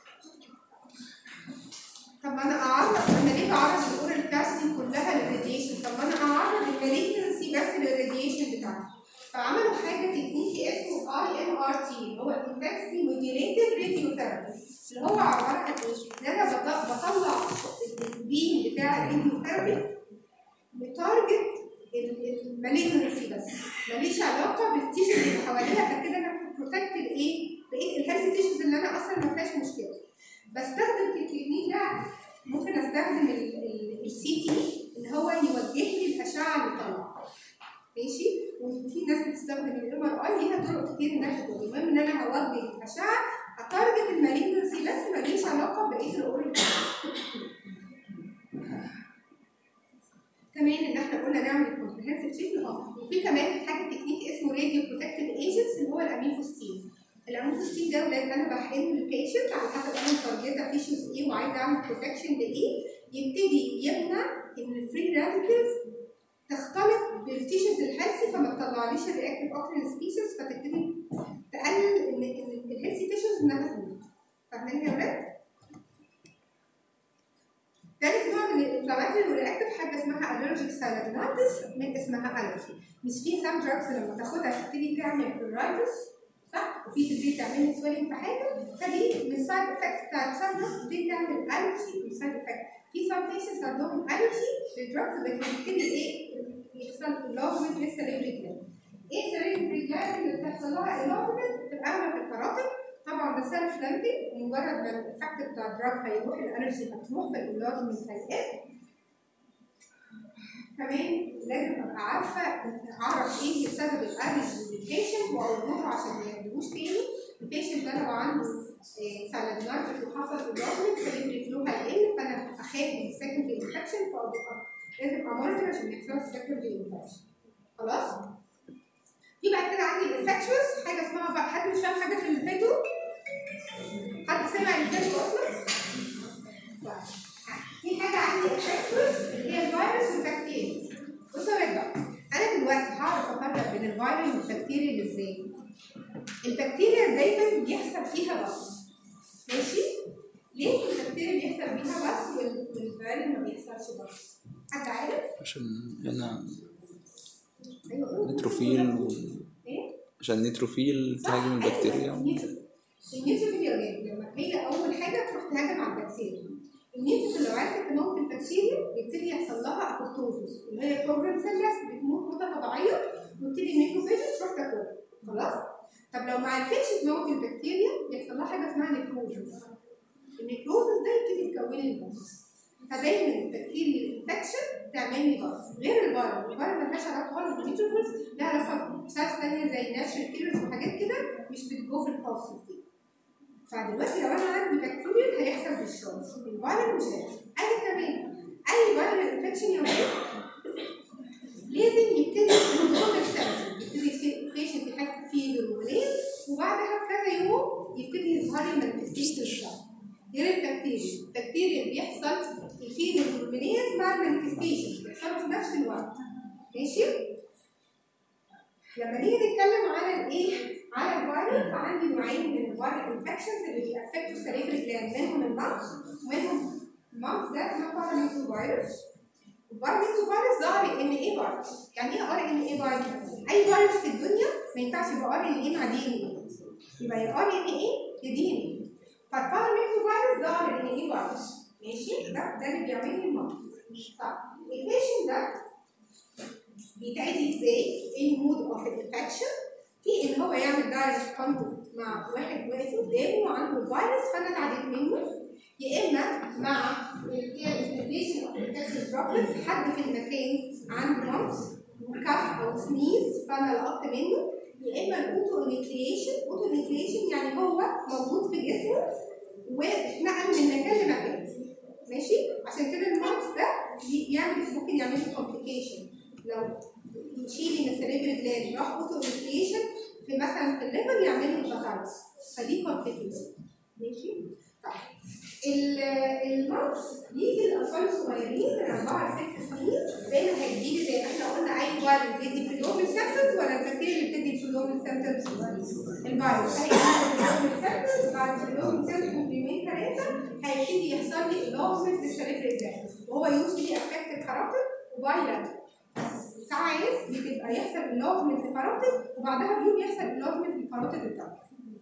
طب ما انا اعرض انا ليه بعرض الاورال كالسيوم كلها للراديشن طب ما انا اعرض المالجنسي بس للراديشن بتاعتي فعملوا حاجه تكنيكي اسمه اي ام ار تي اللي هو انتكسي موديوليتد راديو ثيرابي اللي هو عباره عن ايه؟ ان انا بط- بطلع البيم بتاع الراديو ثيرابي بتارجت المالجنسي بس ماليش علاقه بالتيشوز اللي حواليها فكده انا بروتكت الايه؟ بقيه الهيلث تيشوز اللي انا اصلا ما فيهاش مشكله بستخدم في التكنيك ده ممكن استخدم السي تي ان هو يوجه لي الاشعه اللي طالعه ماشي وفي ناس بتستخدم الام ار اي ليها طرق كتير انها تقول المهم ان انا هوجه الاشعه اتارجت المالجنسي بس ماليش علاقه بقيه الاورال كمان ان احنا قلنا نعمل كومبريهنسيف تريتمنت اه وفي كمان حاجه تكنيك اسمه راديو بروتكتيف ايجنتس اللي هو الاميفوستين الاميفوستين ده ولاد انا بحقنه للبيشنت على حسب انا متارجته تيشوز ايه وعايزه اعمل بروتكشن لايه يبتدي يمنع ان الفري راديكلز تختلط بالتيشوز الهيلثي فما تطلعليش الرياكتيف اوكسجين سبيشيز فتبتدي تقلل ان ان الهيلثي تيشوز انها تموت فاهمين يا ولاد؟ تالت نوع من الانفلاماتوري والرياكتيف حاجه اسمها الرجيك سايلادينايتس من اسمها الرجي مش في سام دراجز لما تاخدها تبتدي تعمل بلورايتس صح وفي تبتدي تعمل لك سويلنج في حاجه فدي من السايد افكتس بتاعت سام دراجز تبتدي تعمل الرجي من سايد افكت في some patients عندهم allergy للدراجز لكن بيبتدي ايه يحصل انلارجمنت للسليبري جلاند ايه السليبري جلاند اللي بتحصل لها انلارجمنت بتبقى اغلب الكراتب طبعا ده سيلف ليمتنج مجرد ما الافكت بتاع الدراج هيروح الانرجي هتروح فالانلارجمنت هيقل كمان لازم ابقى عارفه اعرف ايه سبب الالرجي للبيشنت واوضحه عشان ما ياخدوش تاني البيشنت ده لو عنده سالادينايتس وحصل انلارجمنت فالريبري فلو هيقل فانا اخاف من السكندري انفكشن فابقى لازم امرض عشان ما يحصلش سكندري انفكشن خلاص في بعد كده عندي الانفكشوس حاجه اسمها بقى حد مش فاهم حاجه في اللي فاتوا حد سمع اللي فاتوا اصلا؟ طيب. في حاجه عندي انفكشوس اللي هي الفيروس والبكتيريا بصوا يا بقى انا دلوقتي هعرف افرق بين الفيروس والبكتيريا ازاي؟ البكتيريا دايما بيحصل فيها بس ماشي؟ ليه البكتيريا بيحصل فيها بس وال- والفيروس ما بيحصلش بس؟ حد عارف؟ عشان هنا ايوه قول. نيتروفيل و... ايه؟ عشان نيتروفيل تهاجم البكتيريا النيوتروفيل يا ولاد لما هي اول حاجه تروح تهاجم على البكتيريا النيوتروفيل لو عرفت تموت البكتيريا بيبتدي يحصل لها ابوبتوزس اللي هي بروجرام سيلز بتموت موته طبيعيه ويبتدي النيوتروفيل تروح تاكلها خلاص طب لو ما عرفتش تموت البكتيريا بيحصل لها حاجه اسمها نيكروزس النيكروزس ده يبتدي يكون لي بص فدايما البكتيريا الانفكشن تعمل لي بص غير الفيروس الفيروس ملهاش علاقه خالص بالنيوتروفيلز لها علاقه بسيلز ثانيه زي ناشونال كيلرز وحاجات كده مش بتجو في البروسس دي فدلوقتي لو انا عندي بكتيريا هيحصل بالشمس الفيروس مش هيحصل اي كمان اي فيروس انفكشن يا ولاد لازم يبتدي يكون السيمتوم يبتدي البيشنت يحس فيه بالولاد وبعدها بكذا يوم يبتدي يظهر لي مانيفستيشن غير البكتيريا البكتيريا بيحصل الفيد الهرمونيز مع المانيفستيشن بيحصلوا في نفس الوقت ماشي لما نيجي نتكلم على الايه على الفيروس فعندي نوعين من الفيروس انفكشنز اللي بيأفكتوا السليفري جلاند منهم الممس ومنهم الممس ده اسمه باراميتو فيروس الباراميتو فيروس ده ار ان اي فيروس يعني ايه ار ان اي فيروس؟ اي فيروس في الدنيا ما ينفعش يبقى ار ان اي مع دي ان اي يبقى يا ار ان اي يا دي ان اي فالباراميتو فيروس ده ار ان اي فيروس ماشي ده ده اللي بيعمل لي الممس طب البيشنت ده بيتعدي ازاي؟ ايه المود اوف الانفكشن؟ في ان هو يعمل دايركت كونتاكت مع واحد واقف قدامه وعنده فيروس فانا اتعديت منه يا اما مع الانفكشن اوف انفكشن دروبلتس حد في المكان عنده ممس وكف او سنيز فانا لقطت منه يا اما الاوتو انيكليشن اوتو انيكليشن يعني هو موجود في جسمه واتنقل من مكان لمكان ماشي عشان كده الممس ده يعمل ممكن يعمل لي كومبليكيشن لو يشيل من السليبري جلاند راح اوتو انفليشن في مثلا في الليفر يعمل له هيباتايتس فدي كومبليكيشن ماشي طيب ال- الممس بيجي للاطفال الصغيرين من 4 ل 6 سنين دايما هيجي زي ما احنا قلنا اي فيروس بيدي بريدومين سيمبتومز ولا البكتيريا اللي بتدي بريدومين سيمبتومز الفيروس هيجي بريدومين سيمبتومز بعد بريدومين سيمبتومز بيومين ثلاثه هيبتدي يحصل لي انلارجمنت للسليبري جلاند وهو يوزلي افكت الكاراتين وبايلاترال ساعات بتبقى يحصل انلارجمنت للكاراتين وبعدها بيوم يحصل انلارجمنت للكاراتين بتاعته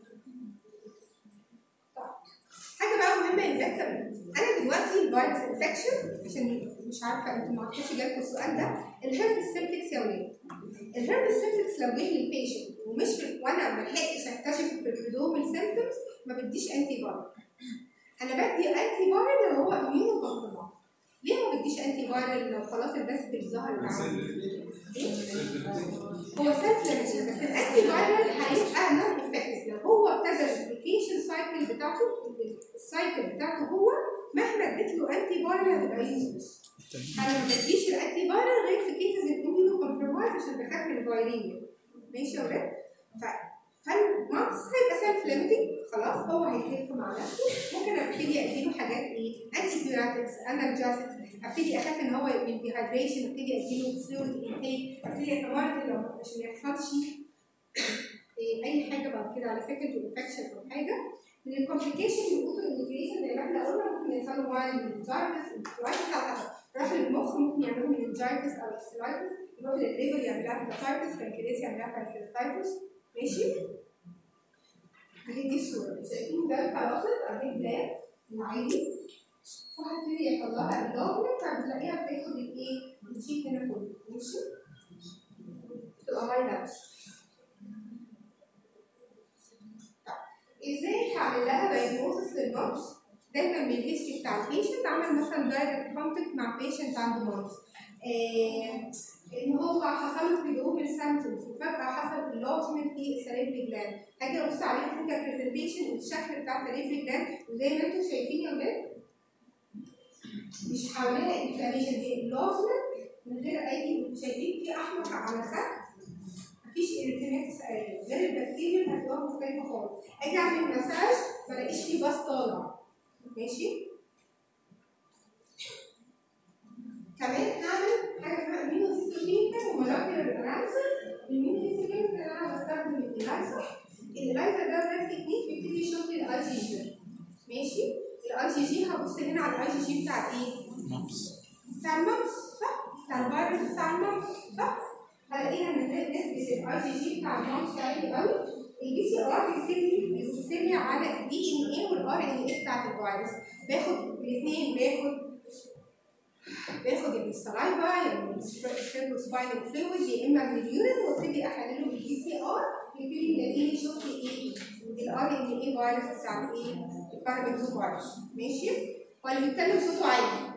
حاجه بقى مهمه يتذكر انا دلوقتي الفيروس انفكشن عشان مش عارفه انتوا ما عرفتوش جالكم السؤال ده الهربس سيمبلكس يا ولاد الهربس سيمبلكس لو جه للبيشنت ومش في وانا ما لحقتش اكتشف البريدومال سيمبتومز ما بديش انتي فايرال انا بدي انتي فايرال لو هو اميونو كومبرومايز ليه ما بديش انتي فايرال لو خلاص الناس بتظهر معاهم هو سيلف ليميتنج بس الانتي فايرال هيبقى نون افكتيف لو هو ابتدى الابلكيشن سايكل بتاعته السايكل بتاعته هو مهما اديت له انتي فايرال هتبقى يوزلس انا ما بديش الانتي فايرال غير في كيسز الاميونو كومبرومايز عشان بخاف من الفيرينيا ماشي يا ولاد ف فالماكس هيبقى سيلف ليميتنج خلاص هو هيخف مع نفسه ممكن ابتدي اديله حاجات ايه انتي بيوتكس انالجاسكس ابتدي اخاف ان هو من ديهايدريشن ابتدي اديله فلويد انتيك ابتدي اتمرن لو عشان ما يحصلش إيه اي حاجه بعد كده على سكندري انفكشن او حاجه من الكومبليكيشن الاوتو انفليشن زي ما احنا قلنا ممكن يحصلوا معاه المنجايتس الفلايتس على حسب راح للمخ ممكن يعملوا منجايتس او الفلايتس يروح للليفر يعملها هيباتايتس بنكرياس يعملها بنكرياتايتس ماشي اهي دي الصورة شايفين ده الكاراتين اهي بلاد العادي وهتبتدي يحصل لها الدوكمنت فبتلاقيها بتاخد الايه؟ الشيت هنا كله ماشي؟ تبقى لاين اب ازاي هعمل لها دايجنوستس للمامس؟ دايما من الهيستوري بتاع البيشنت عمل مثلا دايركت كونتاكت مع بيشنت عنده مامس آه ان هو حصل له بيدومين سامبتومز وفجاه حصل اللوجمنت في السليفري جلاند هاجي ابص عليه كده برزنتيشن الشكل بتاع السليفري جلاند وزي ما انتم شايفين يا ولاد مش حواليها انفلاميشن دي اللوجمنت من غير اي شايفين في احمر على خد مفيش اريتيماتس غير البكتيريا هتبقى مختلفه خالص اجي اعمل مساج ما الاقيش فيه باص طالع ماشي كمان هعمل حاجه اسمها امينو هيستوكيميكال ومولكيولر اناليسيس الامينو هيستوكيميكال انا بستخدم الالايزر الالايزر ده ده تكنيك بيبتدي يشوف لي الاي جي جي ماشي الاي جي جي هبص هنا على الاي جي جي بتاع ايه؟ مامس بتاع الممس صح؟ بتاع الفيروس بتاع الممس صح؟ هلاقيها ان نسبه الاي جي جي بتاع الممس عالي قوي البي سي ار بيبتدي بيبص لي على الدي ان اي والار ان اي بتاعت الفيروس باخد الاثنين باخد باخد السلايفا يعني السباينال فلويد يا اما من اليورين وابتدي احلله بالبي سي ار يبتدي يلاقيني شفت ايه الار ان اي فيروس بتاع الايه البارابيزو فيروس ماشي ولا بيتكلم صوته عالي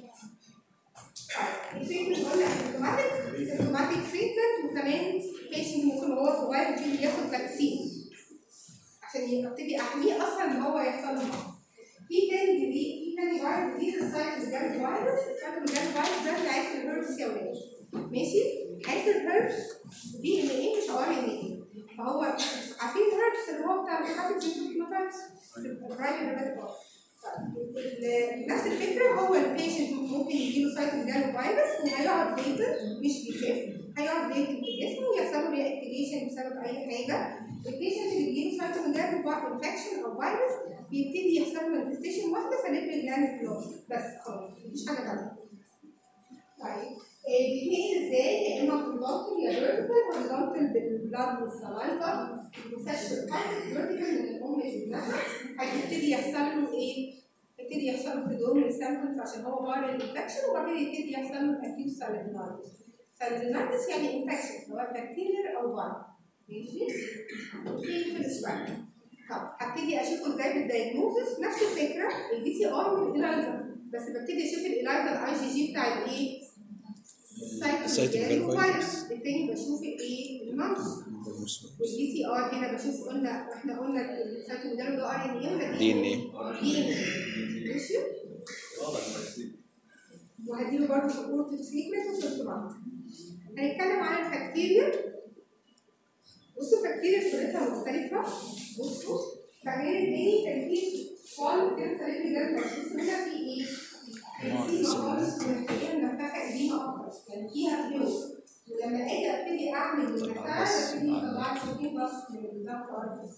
طيب التريتمنت قلنا سيمتوماتيك سيمتوماتيك تريتمنت وكمان بيشنت ممكن وهو صغير يبتدي ياخد فاكسين عشان ابتدي احميه اصلا ان هو يحصل له مرض في تاني ديزيز في تاني فيروس ديزيز السايتوجان فيروس السايتوجان فيروس ده اللي عايش في الهيربس يا ولاد ماشي عايش الهيربس دي ان ايه مش ار ان ايه فهو عارفين الهيربس اللي هو بتاع الهيباتيك سيمتوماتايتس البرايمري هيباتيك نفس الفكره هو البيشنت ممكن يجيله سايتوجان فيروس وهيقعد ليتر مش بيخف هيقعد ليتر في جسمه ويحصل له رياكتيفيشن بسبب اي حاجه البيشنت اللي بيجيله سايتوجان انفكشن او فيروس بيبتدي يحصل له مانيفستيشن واحده فنبري جلاند كلوز بس خلاص مفيش حاجه تانيه. طيب بيتنقل ازاي؟ يا اما هوريزونتال يا فيرتيكال هوريزونتال بالبلاد والسلايفا وسيشن كونتاكت فيرتيكال من الام لابنها هيبتدي يحصل له ايه؟ يبتدي يحصل له بريدومين سيمبتومز عشان هو فايرال انفكشن وبعدين يبتدي يحصل له اكيوت سالينايتس سالينايتس يعني انفكشن سواء بكتيريا او فايروس ماشي؟ اوكي في الاسبوع طب هبتدي اشوفه ازاي بالدايجنوزس نفس الفكره البي سي ار من الالايزر بس ببتدي اشوف الالايزر الاي جي جي بتاع الايه؟ السيتوجين فيروس بالتالي بشوف الايه؟ الممس والبي سي ار هنا بشوف قلنا احنا قلنا السيتوجين ده ار ان ايه ولا دي ان ايه دي ان ايه ماشي والله كويسين. وهديله برضه سبورتيف تريتمنت وسيمتومات هنتكلم عن البكتيريا بصوا البكتيريا صورتها مختلفة بصوا فغير التاني كان في خالص كده سليم ده بصوا هنا في ايه؟ كان في خالص والحقيقة منفخة قديمة أكتر يعني فيها فلو ولما اجي ابتدي اعمل المساعدة ابتدي يطلع لي شوفين بس من الضغط أرفس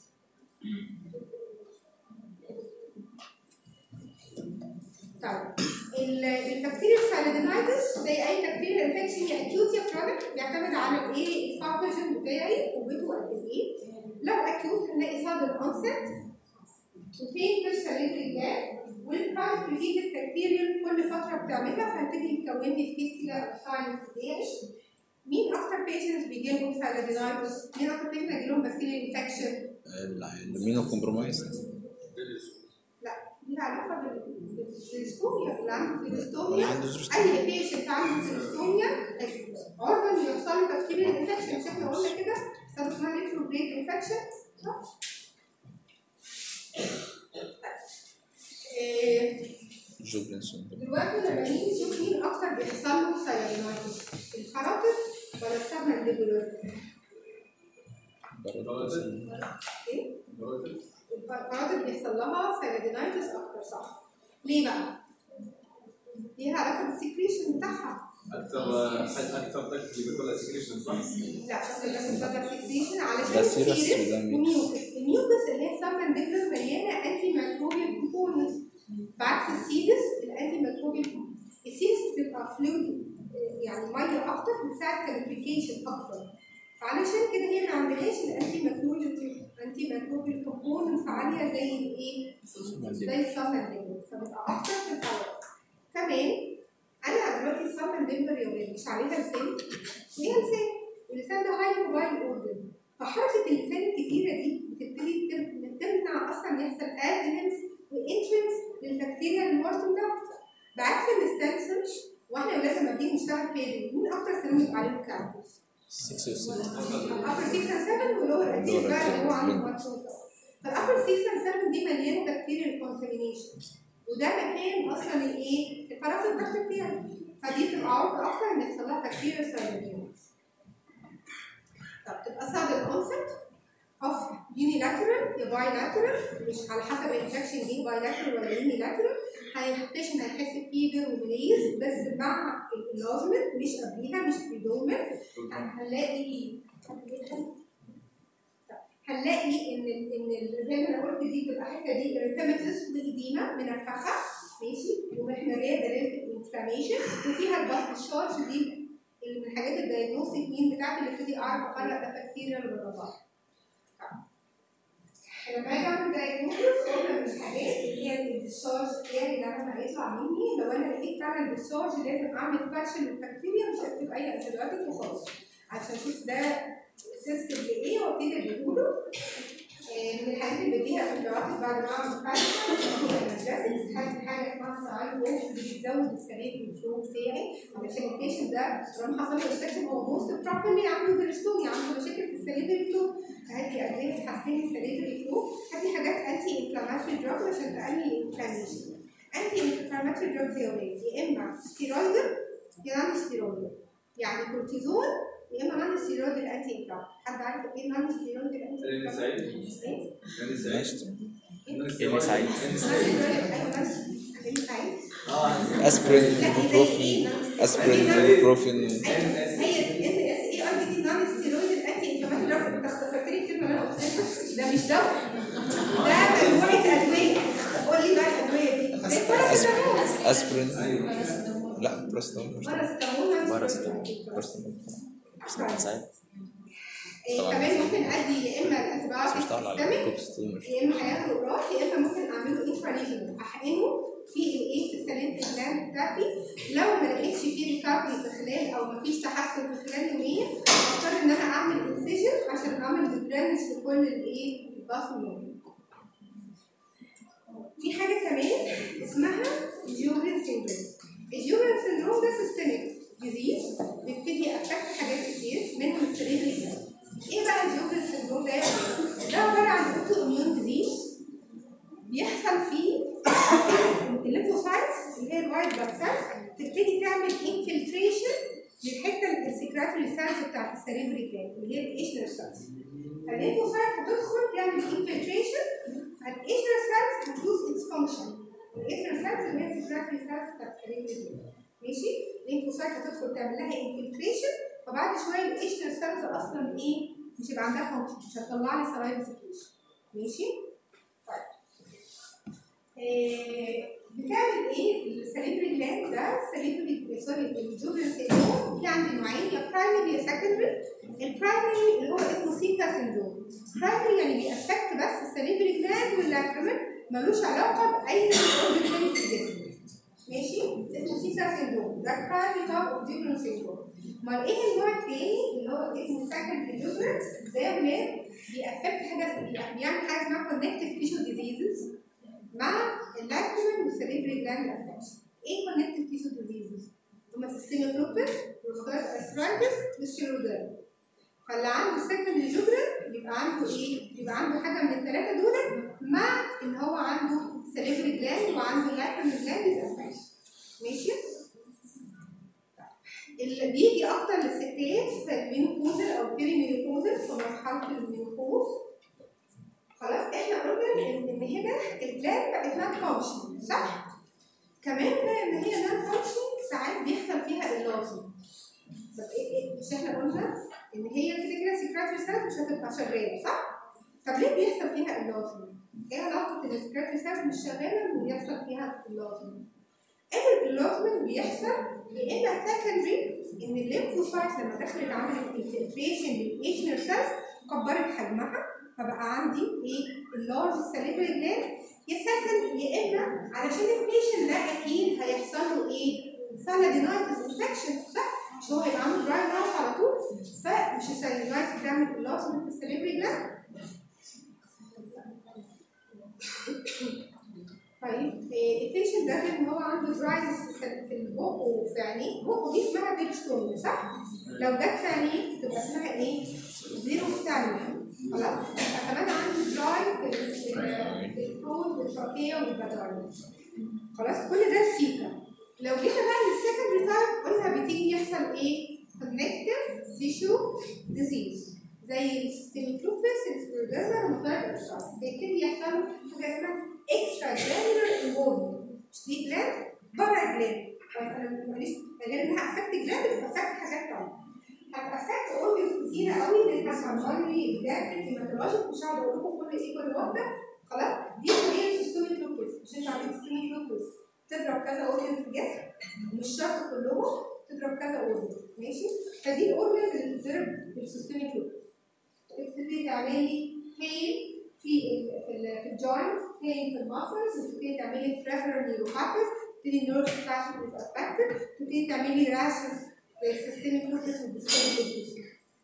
طيب ال- البكتيريا الساليدينايتس زي اي بكتيريا انفكشن يا اكيوت يا كرونيك بيعتمد على الايه الباثوجين بتاعي قوته قد ايه لو اكيوت هنلاقي صادر اونست وفين في السليفري جلاند والبرايت ريبيتد بكتيريا كل فتره بتعملها فهتبتدي تكون لي فيستيلا ساينس بتاعي مين اكتر بيشنتس بيجي لهم ساليدينايتس؟ مين اكتر بيشنتس بيجي لهم بكتيريا انفكشن؟ المينو كومبرومايز لا ليها علاقه بال- بالستوميا اللي عنده اللي فيلستوميا عنده زرست اي بيشنت عنده فيلستوميا عرضه انه يحصل له بكتيريا انفكشن مش احنا قلنا كده سبب اسمها ريتروجريد انفكشن جوبلينسون دلوقتي لما نيجي نشوف مين اكتر بيحصل له سايلينايتس الخراطر ولا السبمنديبولار ايه؟ الخراطر بيحصل لها سايلينايتس اكتر صح ليه بقى؟ ليها علاقه بالسكريشن بتاعها اكثر اكثر ضغط اللي بيقول سكريشن صح؟ لا بس بس بتبقى سكريشن علشان ده سيرس السيرس وده ميكس. وميوكس الميوكس اللي هي السبمنديبولار مليانه انتي ميكروبيال كومبوننتس بعكس السيرس الانتي ميكروبيال السيرس بتبقى فلويد يعني ميه اكتر بتساعد كالبريكيشن اكتر فعلشان كده هي ما عندهاش الانتي ميكروبيال انتي ميكروبيال كومبوننتس عاليه زي الايه؟ زي السبمنديبولار فبتبقى اكتر في الهواء كمان انا دلوقتي الصمم ديمبر يومين مش عليها لسان ليها لسان واللسان ده هاي موبايل اورجن فحركه اللسان الكتيره دي بتبتدي تم- تمنع اصلا يحصل ادهنس وانترنس للبكتيريا المورتم ده بعكس الستانسلز واحنا اولاد لما بنيجي نشتغل بيرنج مين اكتر سنه بيبقى عليهم كامبوس؟ 6 و 7 upper 6 and 7 ولور اديس Lower بقى اللي هو adult. عنده 1 فالupper 6 and 7 دي مليانه بكتيريا كونتامينيشن وده مكان اصلا الايه؟ الفراغ الضغط بتاعي فدي بتبقى عرضه اكتر ان يحصل لها بكتيريا سايلينيوس طب تبقى sudden onset of unilateral يا bilateral مش على حسب الانفكشن دي bilateral ولا unilateral هيحتشن هيحس فيفر ومليز بس مع اللازمت مش قبليها مش بريدومنت هنلاقي هنلاقي ان ال ان ال زي ما انا قلت دي بتبقى الحته دي اريثماتس واديمه منفخه ماشي ومحمليه دلاله الانفلاميشن وفيها الباست شارج دي اللي من الحاجات الدايجنوستيك مين بتاعتي اللي ابتدي اعرف افرق ده بكتيريا ولا ده فيروس. لما اجي اعمل دايجنوستيك قلنا من الحاجات اللي هي الديسشارج بتاعي اللي انا هيطلع مني لو انا لقيت فعلا ديسشارج لازم اعمل كاتش للبكتيريا مش هكتب اي انتيبيوتيك وخلاص عشان اشوف ده سيستم لايه وابتدي اديله آه، من الحاجات اللي بديها في الجراحة بعد ما اعمل كاتش حاجه حاجه اسمها ساعات ووكس اللي بتزود السليم الفلو بتاعي علشان البيشنت ده لما حصل له انفكشن هو بوست بروبرلي عنده فيرستومي عنده مشاكل في السليفري فلو فهدي ادويه تحسن السليفري فلو هدي حاجات انتي انفلاماتوري دراج عشان تقلل الانفلاميشن انتي انفلاماتوري دراجز يا ولاد يا اما ستيرويد يا نون ستيرويد يعني كورتيزون يا اما نون ستيرويد الانتي انفلاماتوري حد عارف ايه نون ستيرويد الانتي خليني سعيد انفلاماتوري؟ خليني سعيد إني سعيد. اسبرين بروفين اسبرين بروفين هي الان اس اي ار دي نون ستيرويد الانتي انفلاماتوري انت اختصرت لي الكلمه اللي انا قلتها ده مش دواء ده مجموعه ادويه قول لي بقى الادويه دي زي الباراسيتامول اسبرين لا بروستون باراسيتامول باراسيتامول بروستون ساعات إيه، طبعاً. كمان ممكن ادي يا اما بس مش الانتبيوتيك طالع على سيستميك الكوكستون يا اما هياخده قراص يا اما ممكن اعمله انتراليجن احقنه في الايه في السلام في الجلاند بتاعتي لو ما لقيتش فيه ريكفري في خلال او ما فيش تحسن في خلال يومين اضطر ان انا اعمل انسيجن عشان اعمل ديبرانش لكل الايه الباثولوجي في حاجه كمان اسمها جيوبرين سيندروم الجيوبرين سيندروم ده سيستميك ديزيز بيبتدي افكت حاجات كتير منهم السريبري ايه بقى الجيوبرين سيندروم ده؟ ده عباره عن اوتو اميون ديزيز بيحصل فيه الليمفوسايتس اللي هي الوايت بلاد سيلز تبتدي تعمل انفلتريشن للحته السكراتوري سيلز بتاعت السريبري جلاند اللي هي الايشنر سيلز فالليمفوسايت هتدخل تعمل انفلتريشن فالايشنر سيلز هتلوز اتس فانكشن الايشنر سيلز اللي هي السكراتوري سيلز بتاعت السريبري جلاند ماشي الليمفوسايت هتدخل تعمل لها انفلتريشن فبعد شويه الايشنر سيلز اصلا ايه مش هيبقى عندها فانكشن مش هتطلع لي سلايفا سكريشن ماشي طيب آه، بتعمل ايه السليبري جلاند ده السليبري سوري الجوبرين سيندروم في عندي نوعين يا برايمري يا سكندري البرايمري اللي هو اسمه سيكا سيندروم برايمري يعني بيأفكت بس السليبري جلاند واللاكريمال ملوش علاقه باي اورجن تاني في الجسم ماشي اسمه سيكا سيندروم ده برايمري تايب اوف جوبرين سيندروم امال ايه النوع التاني اللي هو اسمه سكندري جوبرين ده يا ولاد بيأفكت حاجه بيعمل حاجه اسمها كونكتيف تيشو ديزيزز مع اللاكريمال والسليبري جلاند افكشن ايه كونكتيف تيشو ديزيزز هما سيستيميك لوبس روماتويد ارثرايتس والشيروديرم فاللي عنده سكندري جوبرين بيبقى عنده ايه؟ بيبقى عنده حاجه من الثلاثه دول مع ان هو عنده سليبري جلاند وعنده لاكريمال جلاند افكشن ماشي؟ اللي بيجي اكتر للستات في المينوبوزل او بيري مينوبوزل في مرحله المينوبوز خلاص احنا قلنا ان ان هنا الجلاند بقت نون فانكشن صح؟ كمان ده ان هي نون فانكشن ساعات بيحصل فيها اللازم طب ايه ايه مش احنا قلنا ان هي كده كده سكراتري سيلز مش هتبقى شغاله صح؟ طب ليه بيحصل فيها اللازم؟ ايه علاقه ان السكراتري سيلز مش شغاله ويحصل فيها اللازم؟ ان اللازم بيحصل يا اما سكندري ان الليمفوسايت لما دخلت عملت انفلتريشن للايشنر سيلز كبرت حجمها فبقى عندي ايه اللارج سليبري جلاند يا سكند يا اما علشان البيشنت ده اكيد هيحصل له ايه؟ سالادينايتس انفكشن صح؟ مش هو هيبقى عنده دراي ماوث على طول فمش السالادينايتس بتعمل بلوتمنت في السليبري جلاند طيب إيه، البيشنت ده ان هو عنده دراينس في السل- في البق وفي عينيه بقه دي اسمها بيرستون صح؟ لو جت في عينيه تبقى اسمها ايه؟ زيرو ستامina خلاص؟ فكمان عنده دراي في ال- في ال- في الكون والتراكيه والبدارة خلاص كل ده السيكا لو جينا بقى للسكندري تايب قلنا بتيجي يحصل ايه؟ كونكتيف تيشو ديزيز زي السيستميك لوبس السكليروزا والمطارد الاشخاص بيبتدي يحصل حاجه اسمها اكسترا جرانيولار انفولفمنت مش دي جلاند بره الجلاند خلاص انا معلش غير انها افكت جلاند بتافكت حاجات تانية هتافكت اورجنز كتيره قوي منها سامبانري جاستريك هيماتولوجيك مش هقعد اقول لكم كل ايه كل واحده خلاص دي هي السيستميك لوبس مش انتوا عارفين السيستميك لوبس تضرب كذا اورجنز في الجسم مش شرط كلهم تضرب كذا اورجنز ماشي فدي الاورجنز اللي بتضرب بالسيستميك لوبس تبتدي تعمل لي بين في ال في ال في الجوينت بين في الماسلز وتبتدي تعمل لي بريفرال نيوروباثيز تبتدي النيرف فاشن از افكتد تبتدي تعمل لي راشز للسيستميك لوبس والديسكوميك لوبس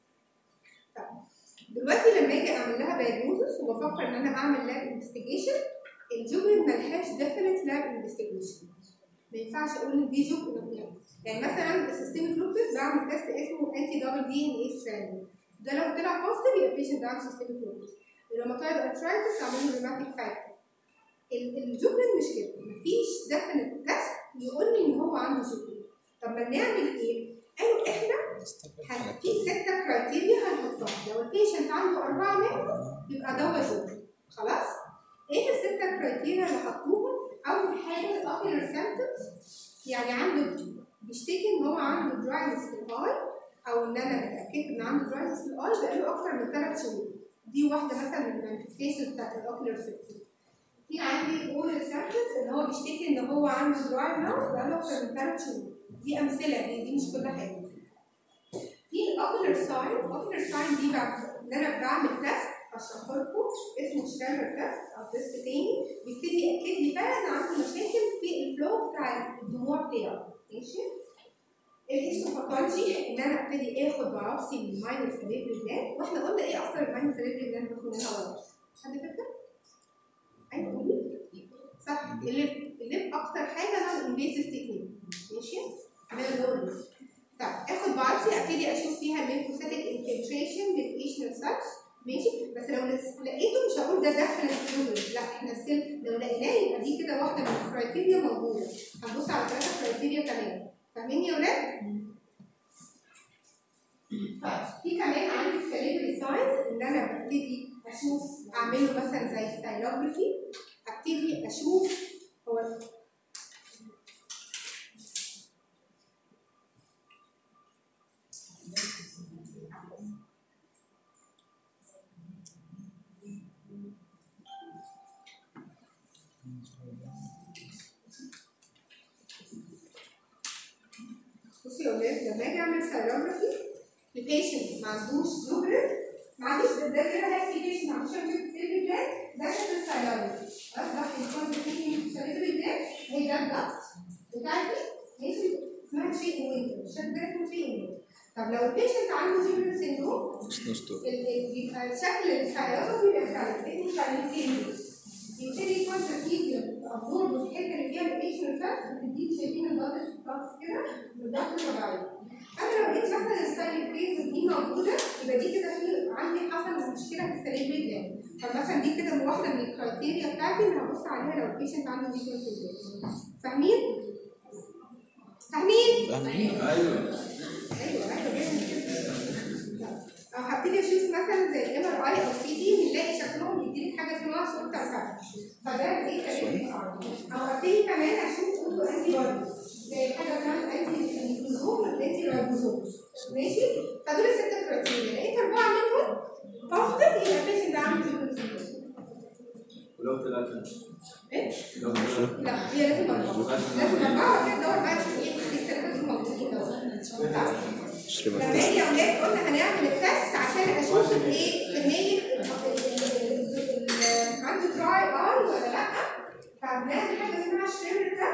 دلوقتي لما اجي اعمل لها دايجنوزس وبفكر ان انا اعمل لاب انفستيجيشن الجبن ملهاش ديفينيت لاب انفستيجيشن ما ينفعش اقول ان دي جبن يعني يعني مثلا السيستميك لوبس بعمل تيست اسمه انتي دبل دي ان اي ستراند ده لو طلع بوزيتيف يبقى البيشنت ده عنده سيستميك لوبس الروماتويد ارثرايتس اعمل له روماتيك فاكتور الجبن مش كده مفيش ديفينيت تيست يقول لي ان هو عنده جبن طب ما نعمل ايه؟ قالوا احنا هن- في ستة كرايتيريا هنحطها لو البيشنت عنده أربعة منهم يبقى دواء جبن خلاص؟ ايه الستة كرايتيريا اللي حطوهم؟ أول حاجة الأوكيولار سيمبتومز يعني عنده بيشتكي إن هو عنده دراينس في الآي أو إن أنا اتأكدت إن عنده دراينس في الآي بقاله أكتر من ثلاث شهور دي واحدة مثلا من المانيفستيشن بتاعت الأوكيولار سيمبتومز في عندي اورال سيمبتومز ان هو بيشتكي ان هو عنده دراي ماوث بقاله اكتر من ثلاث شهور دي امثله دي, دي مش كل حاجه في الاوكلر ساين الاوكلر ساين دي بقى ان انا بعمل تيست هشرحه لكم اسمه شتايلر تيست او تيست تاني بيبتدي ياكد لي فعلا ان عنده مشاكل في الفلو بتاع الدموع بتاعه ماشي الهيستوباثولوجي ان انا ابتدي اخد بايوبسي من الماينر سيريبري جلاند واحنا قلنا ايه اكتر الماينر سيريبري جلاند باخد منها بايوبسي حد فاكر؟ ايوه قولي صح اللي اللي اكتر حاجه انا الانفيسيف تكنيك ماشي اعملها دور طب اخد بايوبسي ابتدي اشوف فيها الليمفوسيتك انفلتريشن للايشنال سيلز ماشي بس لو لس- لقيته مش هقول ده دخل الفلويد لا احنا ستيل لو لقيناه يبقى دي كده واحده من الكرايتيريا موجوده هنبص على ثلاثه كرايتيريا كمان فاهمين يا ولاد؟ طيب في كمان عندي السليبري ساينس ان انا ببتدي اشوف اعمله مثلا زي ستايلوجرافي ابتدي اشوف هو بصي يا ولاد لما اجي اعمل ستايلوجرافي البيشنت ما عندوش دوبلر ما عندوش ده ده كده هيحصل بيشنت ما عندوش انتي سيلفي بلاد ده شكل الستايلوجرافي خلاص ده يكون بتيجي سيلفي بلاد هي ده الضغط بتاعتي ماشي اسمها تري وينتر الشكل ده اسمه تري وينتر طب لو البيشنت عنده جيبرن سيندروم سنوستور ال- ال- بيبقى شكل السيارة بيبقى فعلا اسمه سايلنتينيوس يبتدي يكون تركيز الابزورب في الحته اللي فيها الايشن فات بتديك شايفين الضغط الضغط كده والضغط طبيعي انا لو لقيت مثلا السايلنتينيوس دي موجوده يبقى دي كده في عندي حصل مشكله في السليم جدا فمثلا دي كده واحده من الكرايتيريا بتاعتي اللي هبص عليها لو البيشنت عنده دي فاهمين؟ فاهمين؟ فاهمين؟ ايوه ايوه ايوه جامد كده. او هبتدي اشوف مثلا زي الام ار اي او سي تي بنلاقي شكلهم بيديلك حاجه اسمها صوره الفرد فده ايه كلام او ابتدي كمان اشوف اوتو انتي بودي زي حاجه اسمها انتي نيكوزوم والانتي رايبوزوم ماشي فدول الست كرايتيريا لقيت اربعه منهم بوزيتيف يبقى البيشنت ده عنده جيبن سيندروم ولو ثلاثة ايه؟ لو ثلاثة لا هي لازم اربعه لازم اربعه وكده دور بقى تشوف ايه الثلاثه دول موجودين دوت شريمة لما تيست اجي يا اولاد قلنا هنعمل التست عشان اشوف الايه كميه ال- ال- ال- ال- عنده دراي اي ولا لا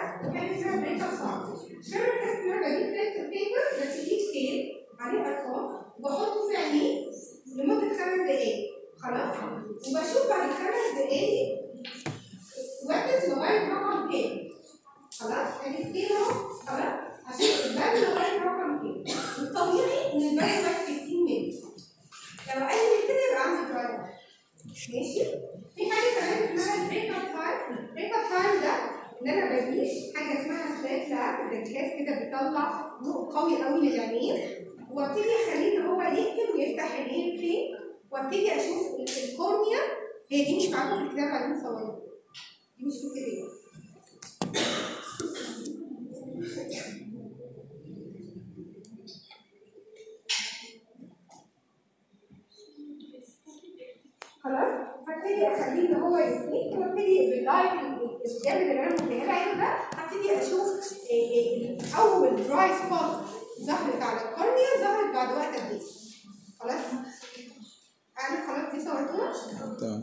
وحاجه اسمها بريك اب تايم شيرر تيست ان انا بجيب فلتر بيبر بس ليه سكيل عليه ارقام وبحطه في عينيه لمده خمس دقائق خلاص وبشوف بعد خمس دقائق وزن لغايه رقم كام خلاص ادي سكيل اهو خلاص عشان البال لغايه رقم كام الطبيعي ان البال لغايه 60 مللي لو اقل من كده يبقى عندي دراي ماشي في حاجه كمان اسمها البريك اب تايم البريك اب تايم ده ان انا بجيب حاجه اسمها سلات لاب ده جهاز كده بيطلع ضوء قوي قوي للعينين وابتدي اخليه ان هو يقفل ويفتح عينيه فين وابتدي اشوف ال- الكورنيا هي دي مش معاكم في الكتاب عايزين تصوروا دي مش في الكتاب خلاص هبتدي اخليه ان هو يسيب وابتدي باللايت الجامد اللي انا مديها عينه ده هبتدي اشوف إيه إيه اول دراي سبوت ظهرت على الكورنيا ظهرت بعد وقت قد ايه خلاص انا خلاص دي صورتوها تمام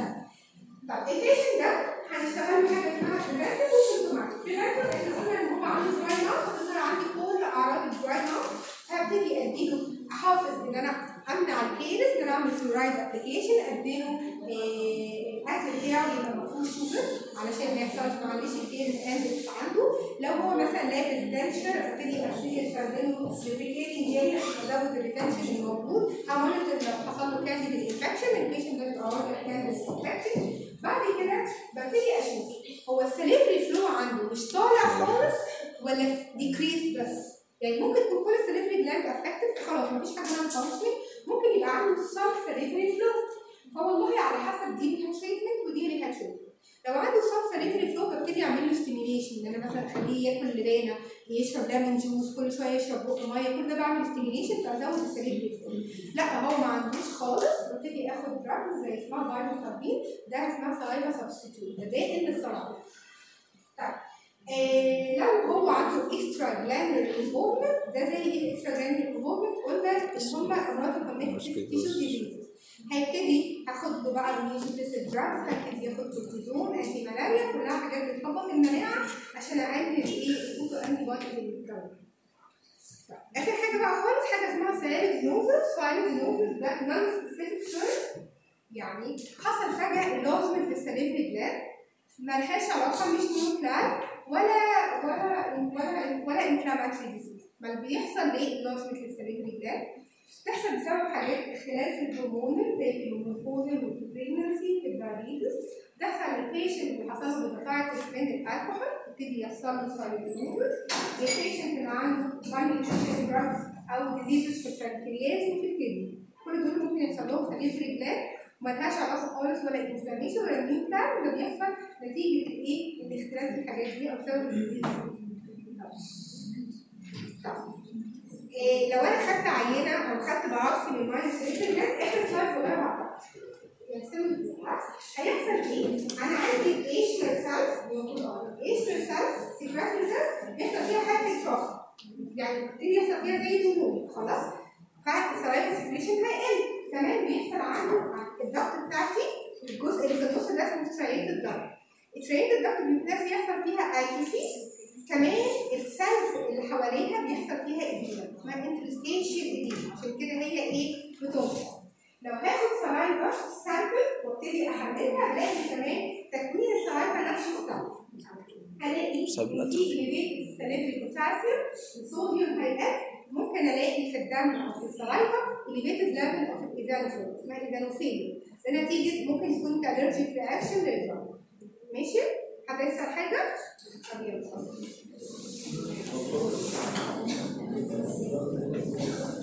طب البيشن ده هنشتغل بحاجه اسمها بريفنتيف وسيمتوماتيك بريفنتيف احنا قلنا ان هو عنده دراي ماوث هتظهر عندي كل اعراض الدراي ماوث هبتدي اديله احافظ ان انا امنع الكيرس ان انا اعمل فلورايد ابلكيشن اديله آه، الاكل بتاعه يبقى ما فيهوش شوجر علشان ما يحصلش معلش الكيرس اندكس عنده لو هو مثلا لابس دنشر ابتدي ابتدي استخدمه للريكيتنج جيل عشان ازود الريتنشن الموجود همونيتور لو حصل له كانديد انفكشن البيشنت ده بيبقى واضح كانديد انفكشن بعد كده ببتدي اشوف هو السليفري فلو عنده مش طالع خالص ولا ديكريس بس يعني ممكن تكون كل السليفري جلاند افكتد خلاص مفيش حاجه اسمها فانكشن ممكن يبقى عنده سب سليفري فلو فوالله على حسب دي ليها تريتمنت ودي ليها تريتمنت لو عنده سب سليفري فلو ببتدي اعمل له ستيميليشن ان انا مثلا اخليه ياكل لبانه يشرب ليمون جوس كل شويه يشرب بق ميه كل ده بعمل ستيميليشن فازود السليفري فلو لا هو ما عندوش خالص ببتدي اخد دراجز زي اسمها بايروكاربين ده اسمها سلايفا سبستيتيوت ده بدائل للسلايفا طيب آه لو هو عنده اكسترا جلانر انفولمنت ده زي ايه الاكسترا جلانر انفولمنت قلنا ان هم امراض الكونكتيف تيشو ديزيز هيبتدي هاخد له بقى النيوتريسيد دراجز هيبتدي ياخد كورتيزون انتي ملاريا كلها حاجات بتظبط المناعه عشان اقلل ايه الفوتو انتي بودي اللي بتتكون اخر حاجه بقى خالص حاجه اسمها سيالة نوفس سيالة نوفس ده نون سبيسيفيك تيرم يعني حصل فجاه اللوزمنت في السليفري جلاند ملهاش علاقه مش نيوكلير ولا ولا ولا ولا انفلاماتوري ديزيز بل بيحصل ليه اللوزمنت في السليفري جلاند بتحصل بسبب حاجات اختلاف في الهرمون زي في المونوبوزل وفي البريجنسي في الدايابيتس تحصل للبيشنت اللي حصل له بقطاع تسبند الكحول يبتدي يحصل له سايلوزيس البيشنت اللي عنده مالنيوتريشن دراجز او ديزيزز في البنكرياس وفي الكدني كل دول ممكن يحصل لهم سليفري جلاند ملهاش علاقه خالص ولا انفلاميشن ولا نيوكلير وده بيحصل نتيجه الايه؟ الاختلاف في الحاجات دي او بسبب الديزيز طب إيه لو انا خدت عينه او خدت بعض من الماين سيلكشن ده اخر سلايد صغيره بعضها هيحصل ايه؟ انا عندي الايشنر سيلز موجود اه الايشنر سيلز سيكراتري سيلز بيحصل فيها حاجه تروف يعني بتبتدي يحصل فيها زي دهون خلاص فالسلايد سيكريشن هيقل كمان بيحصل عنده الضغط بتاعتي الجزء اللي في النص ده اسمه ستريت الضغط التريت الضغط بيبتدي يحصل فيها اتروفي كمان السيلز اللي حواليها بيحصل فيها اديما اسمها انترستيشن اديما عشان كده هي ايه بتنفع لو هاخد سلايفا سامبل وابتدي احللها الاقي كمان تكوين السلايفا نفسه اختلف هلاقي بسبب في الأتروفي. ليفيت السليفري بوتاسيوم الصوديوم هيقل ممكن الاقي في الدم او في السلايفا ليفيتد ليفل اوف الايزانوفيل اسمها ايزانوفيل ده نتيجه ممكن يكون كالرجيك رياكشن للدراج ماشي؟ حد يسأل حاجة؟ طب يلا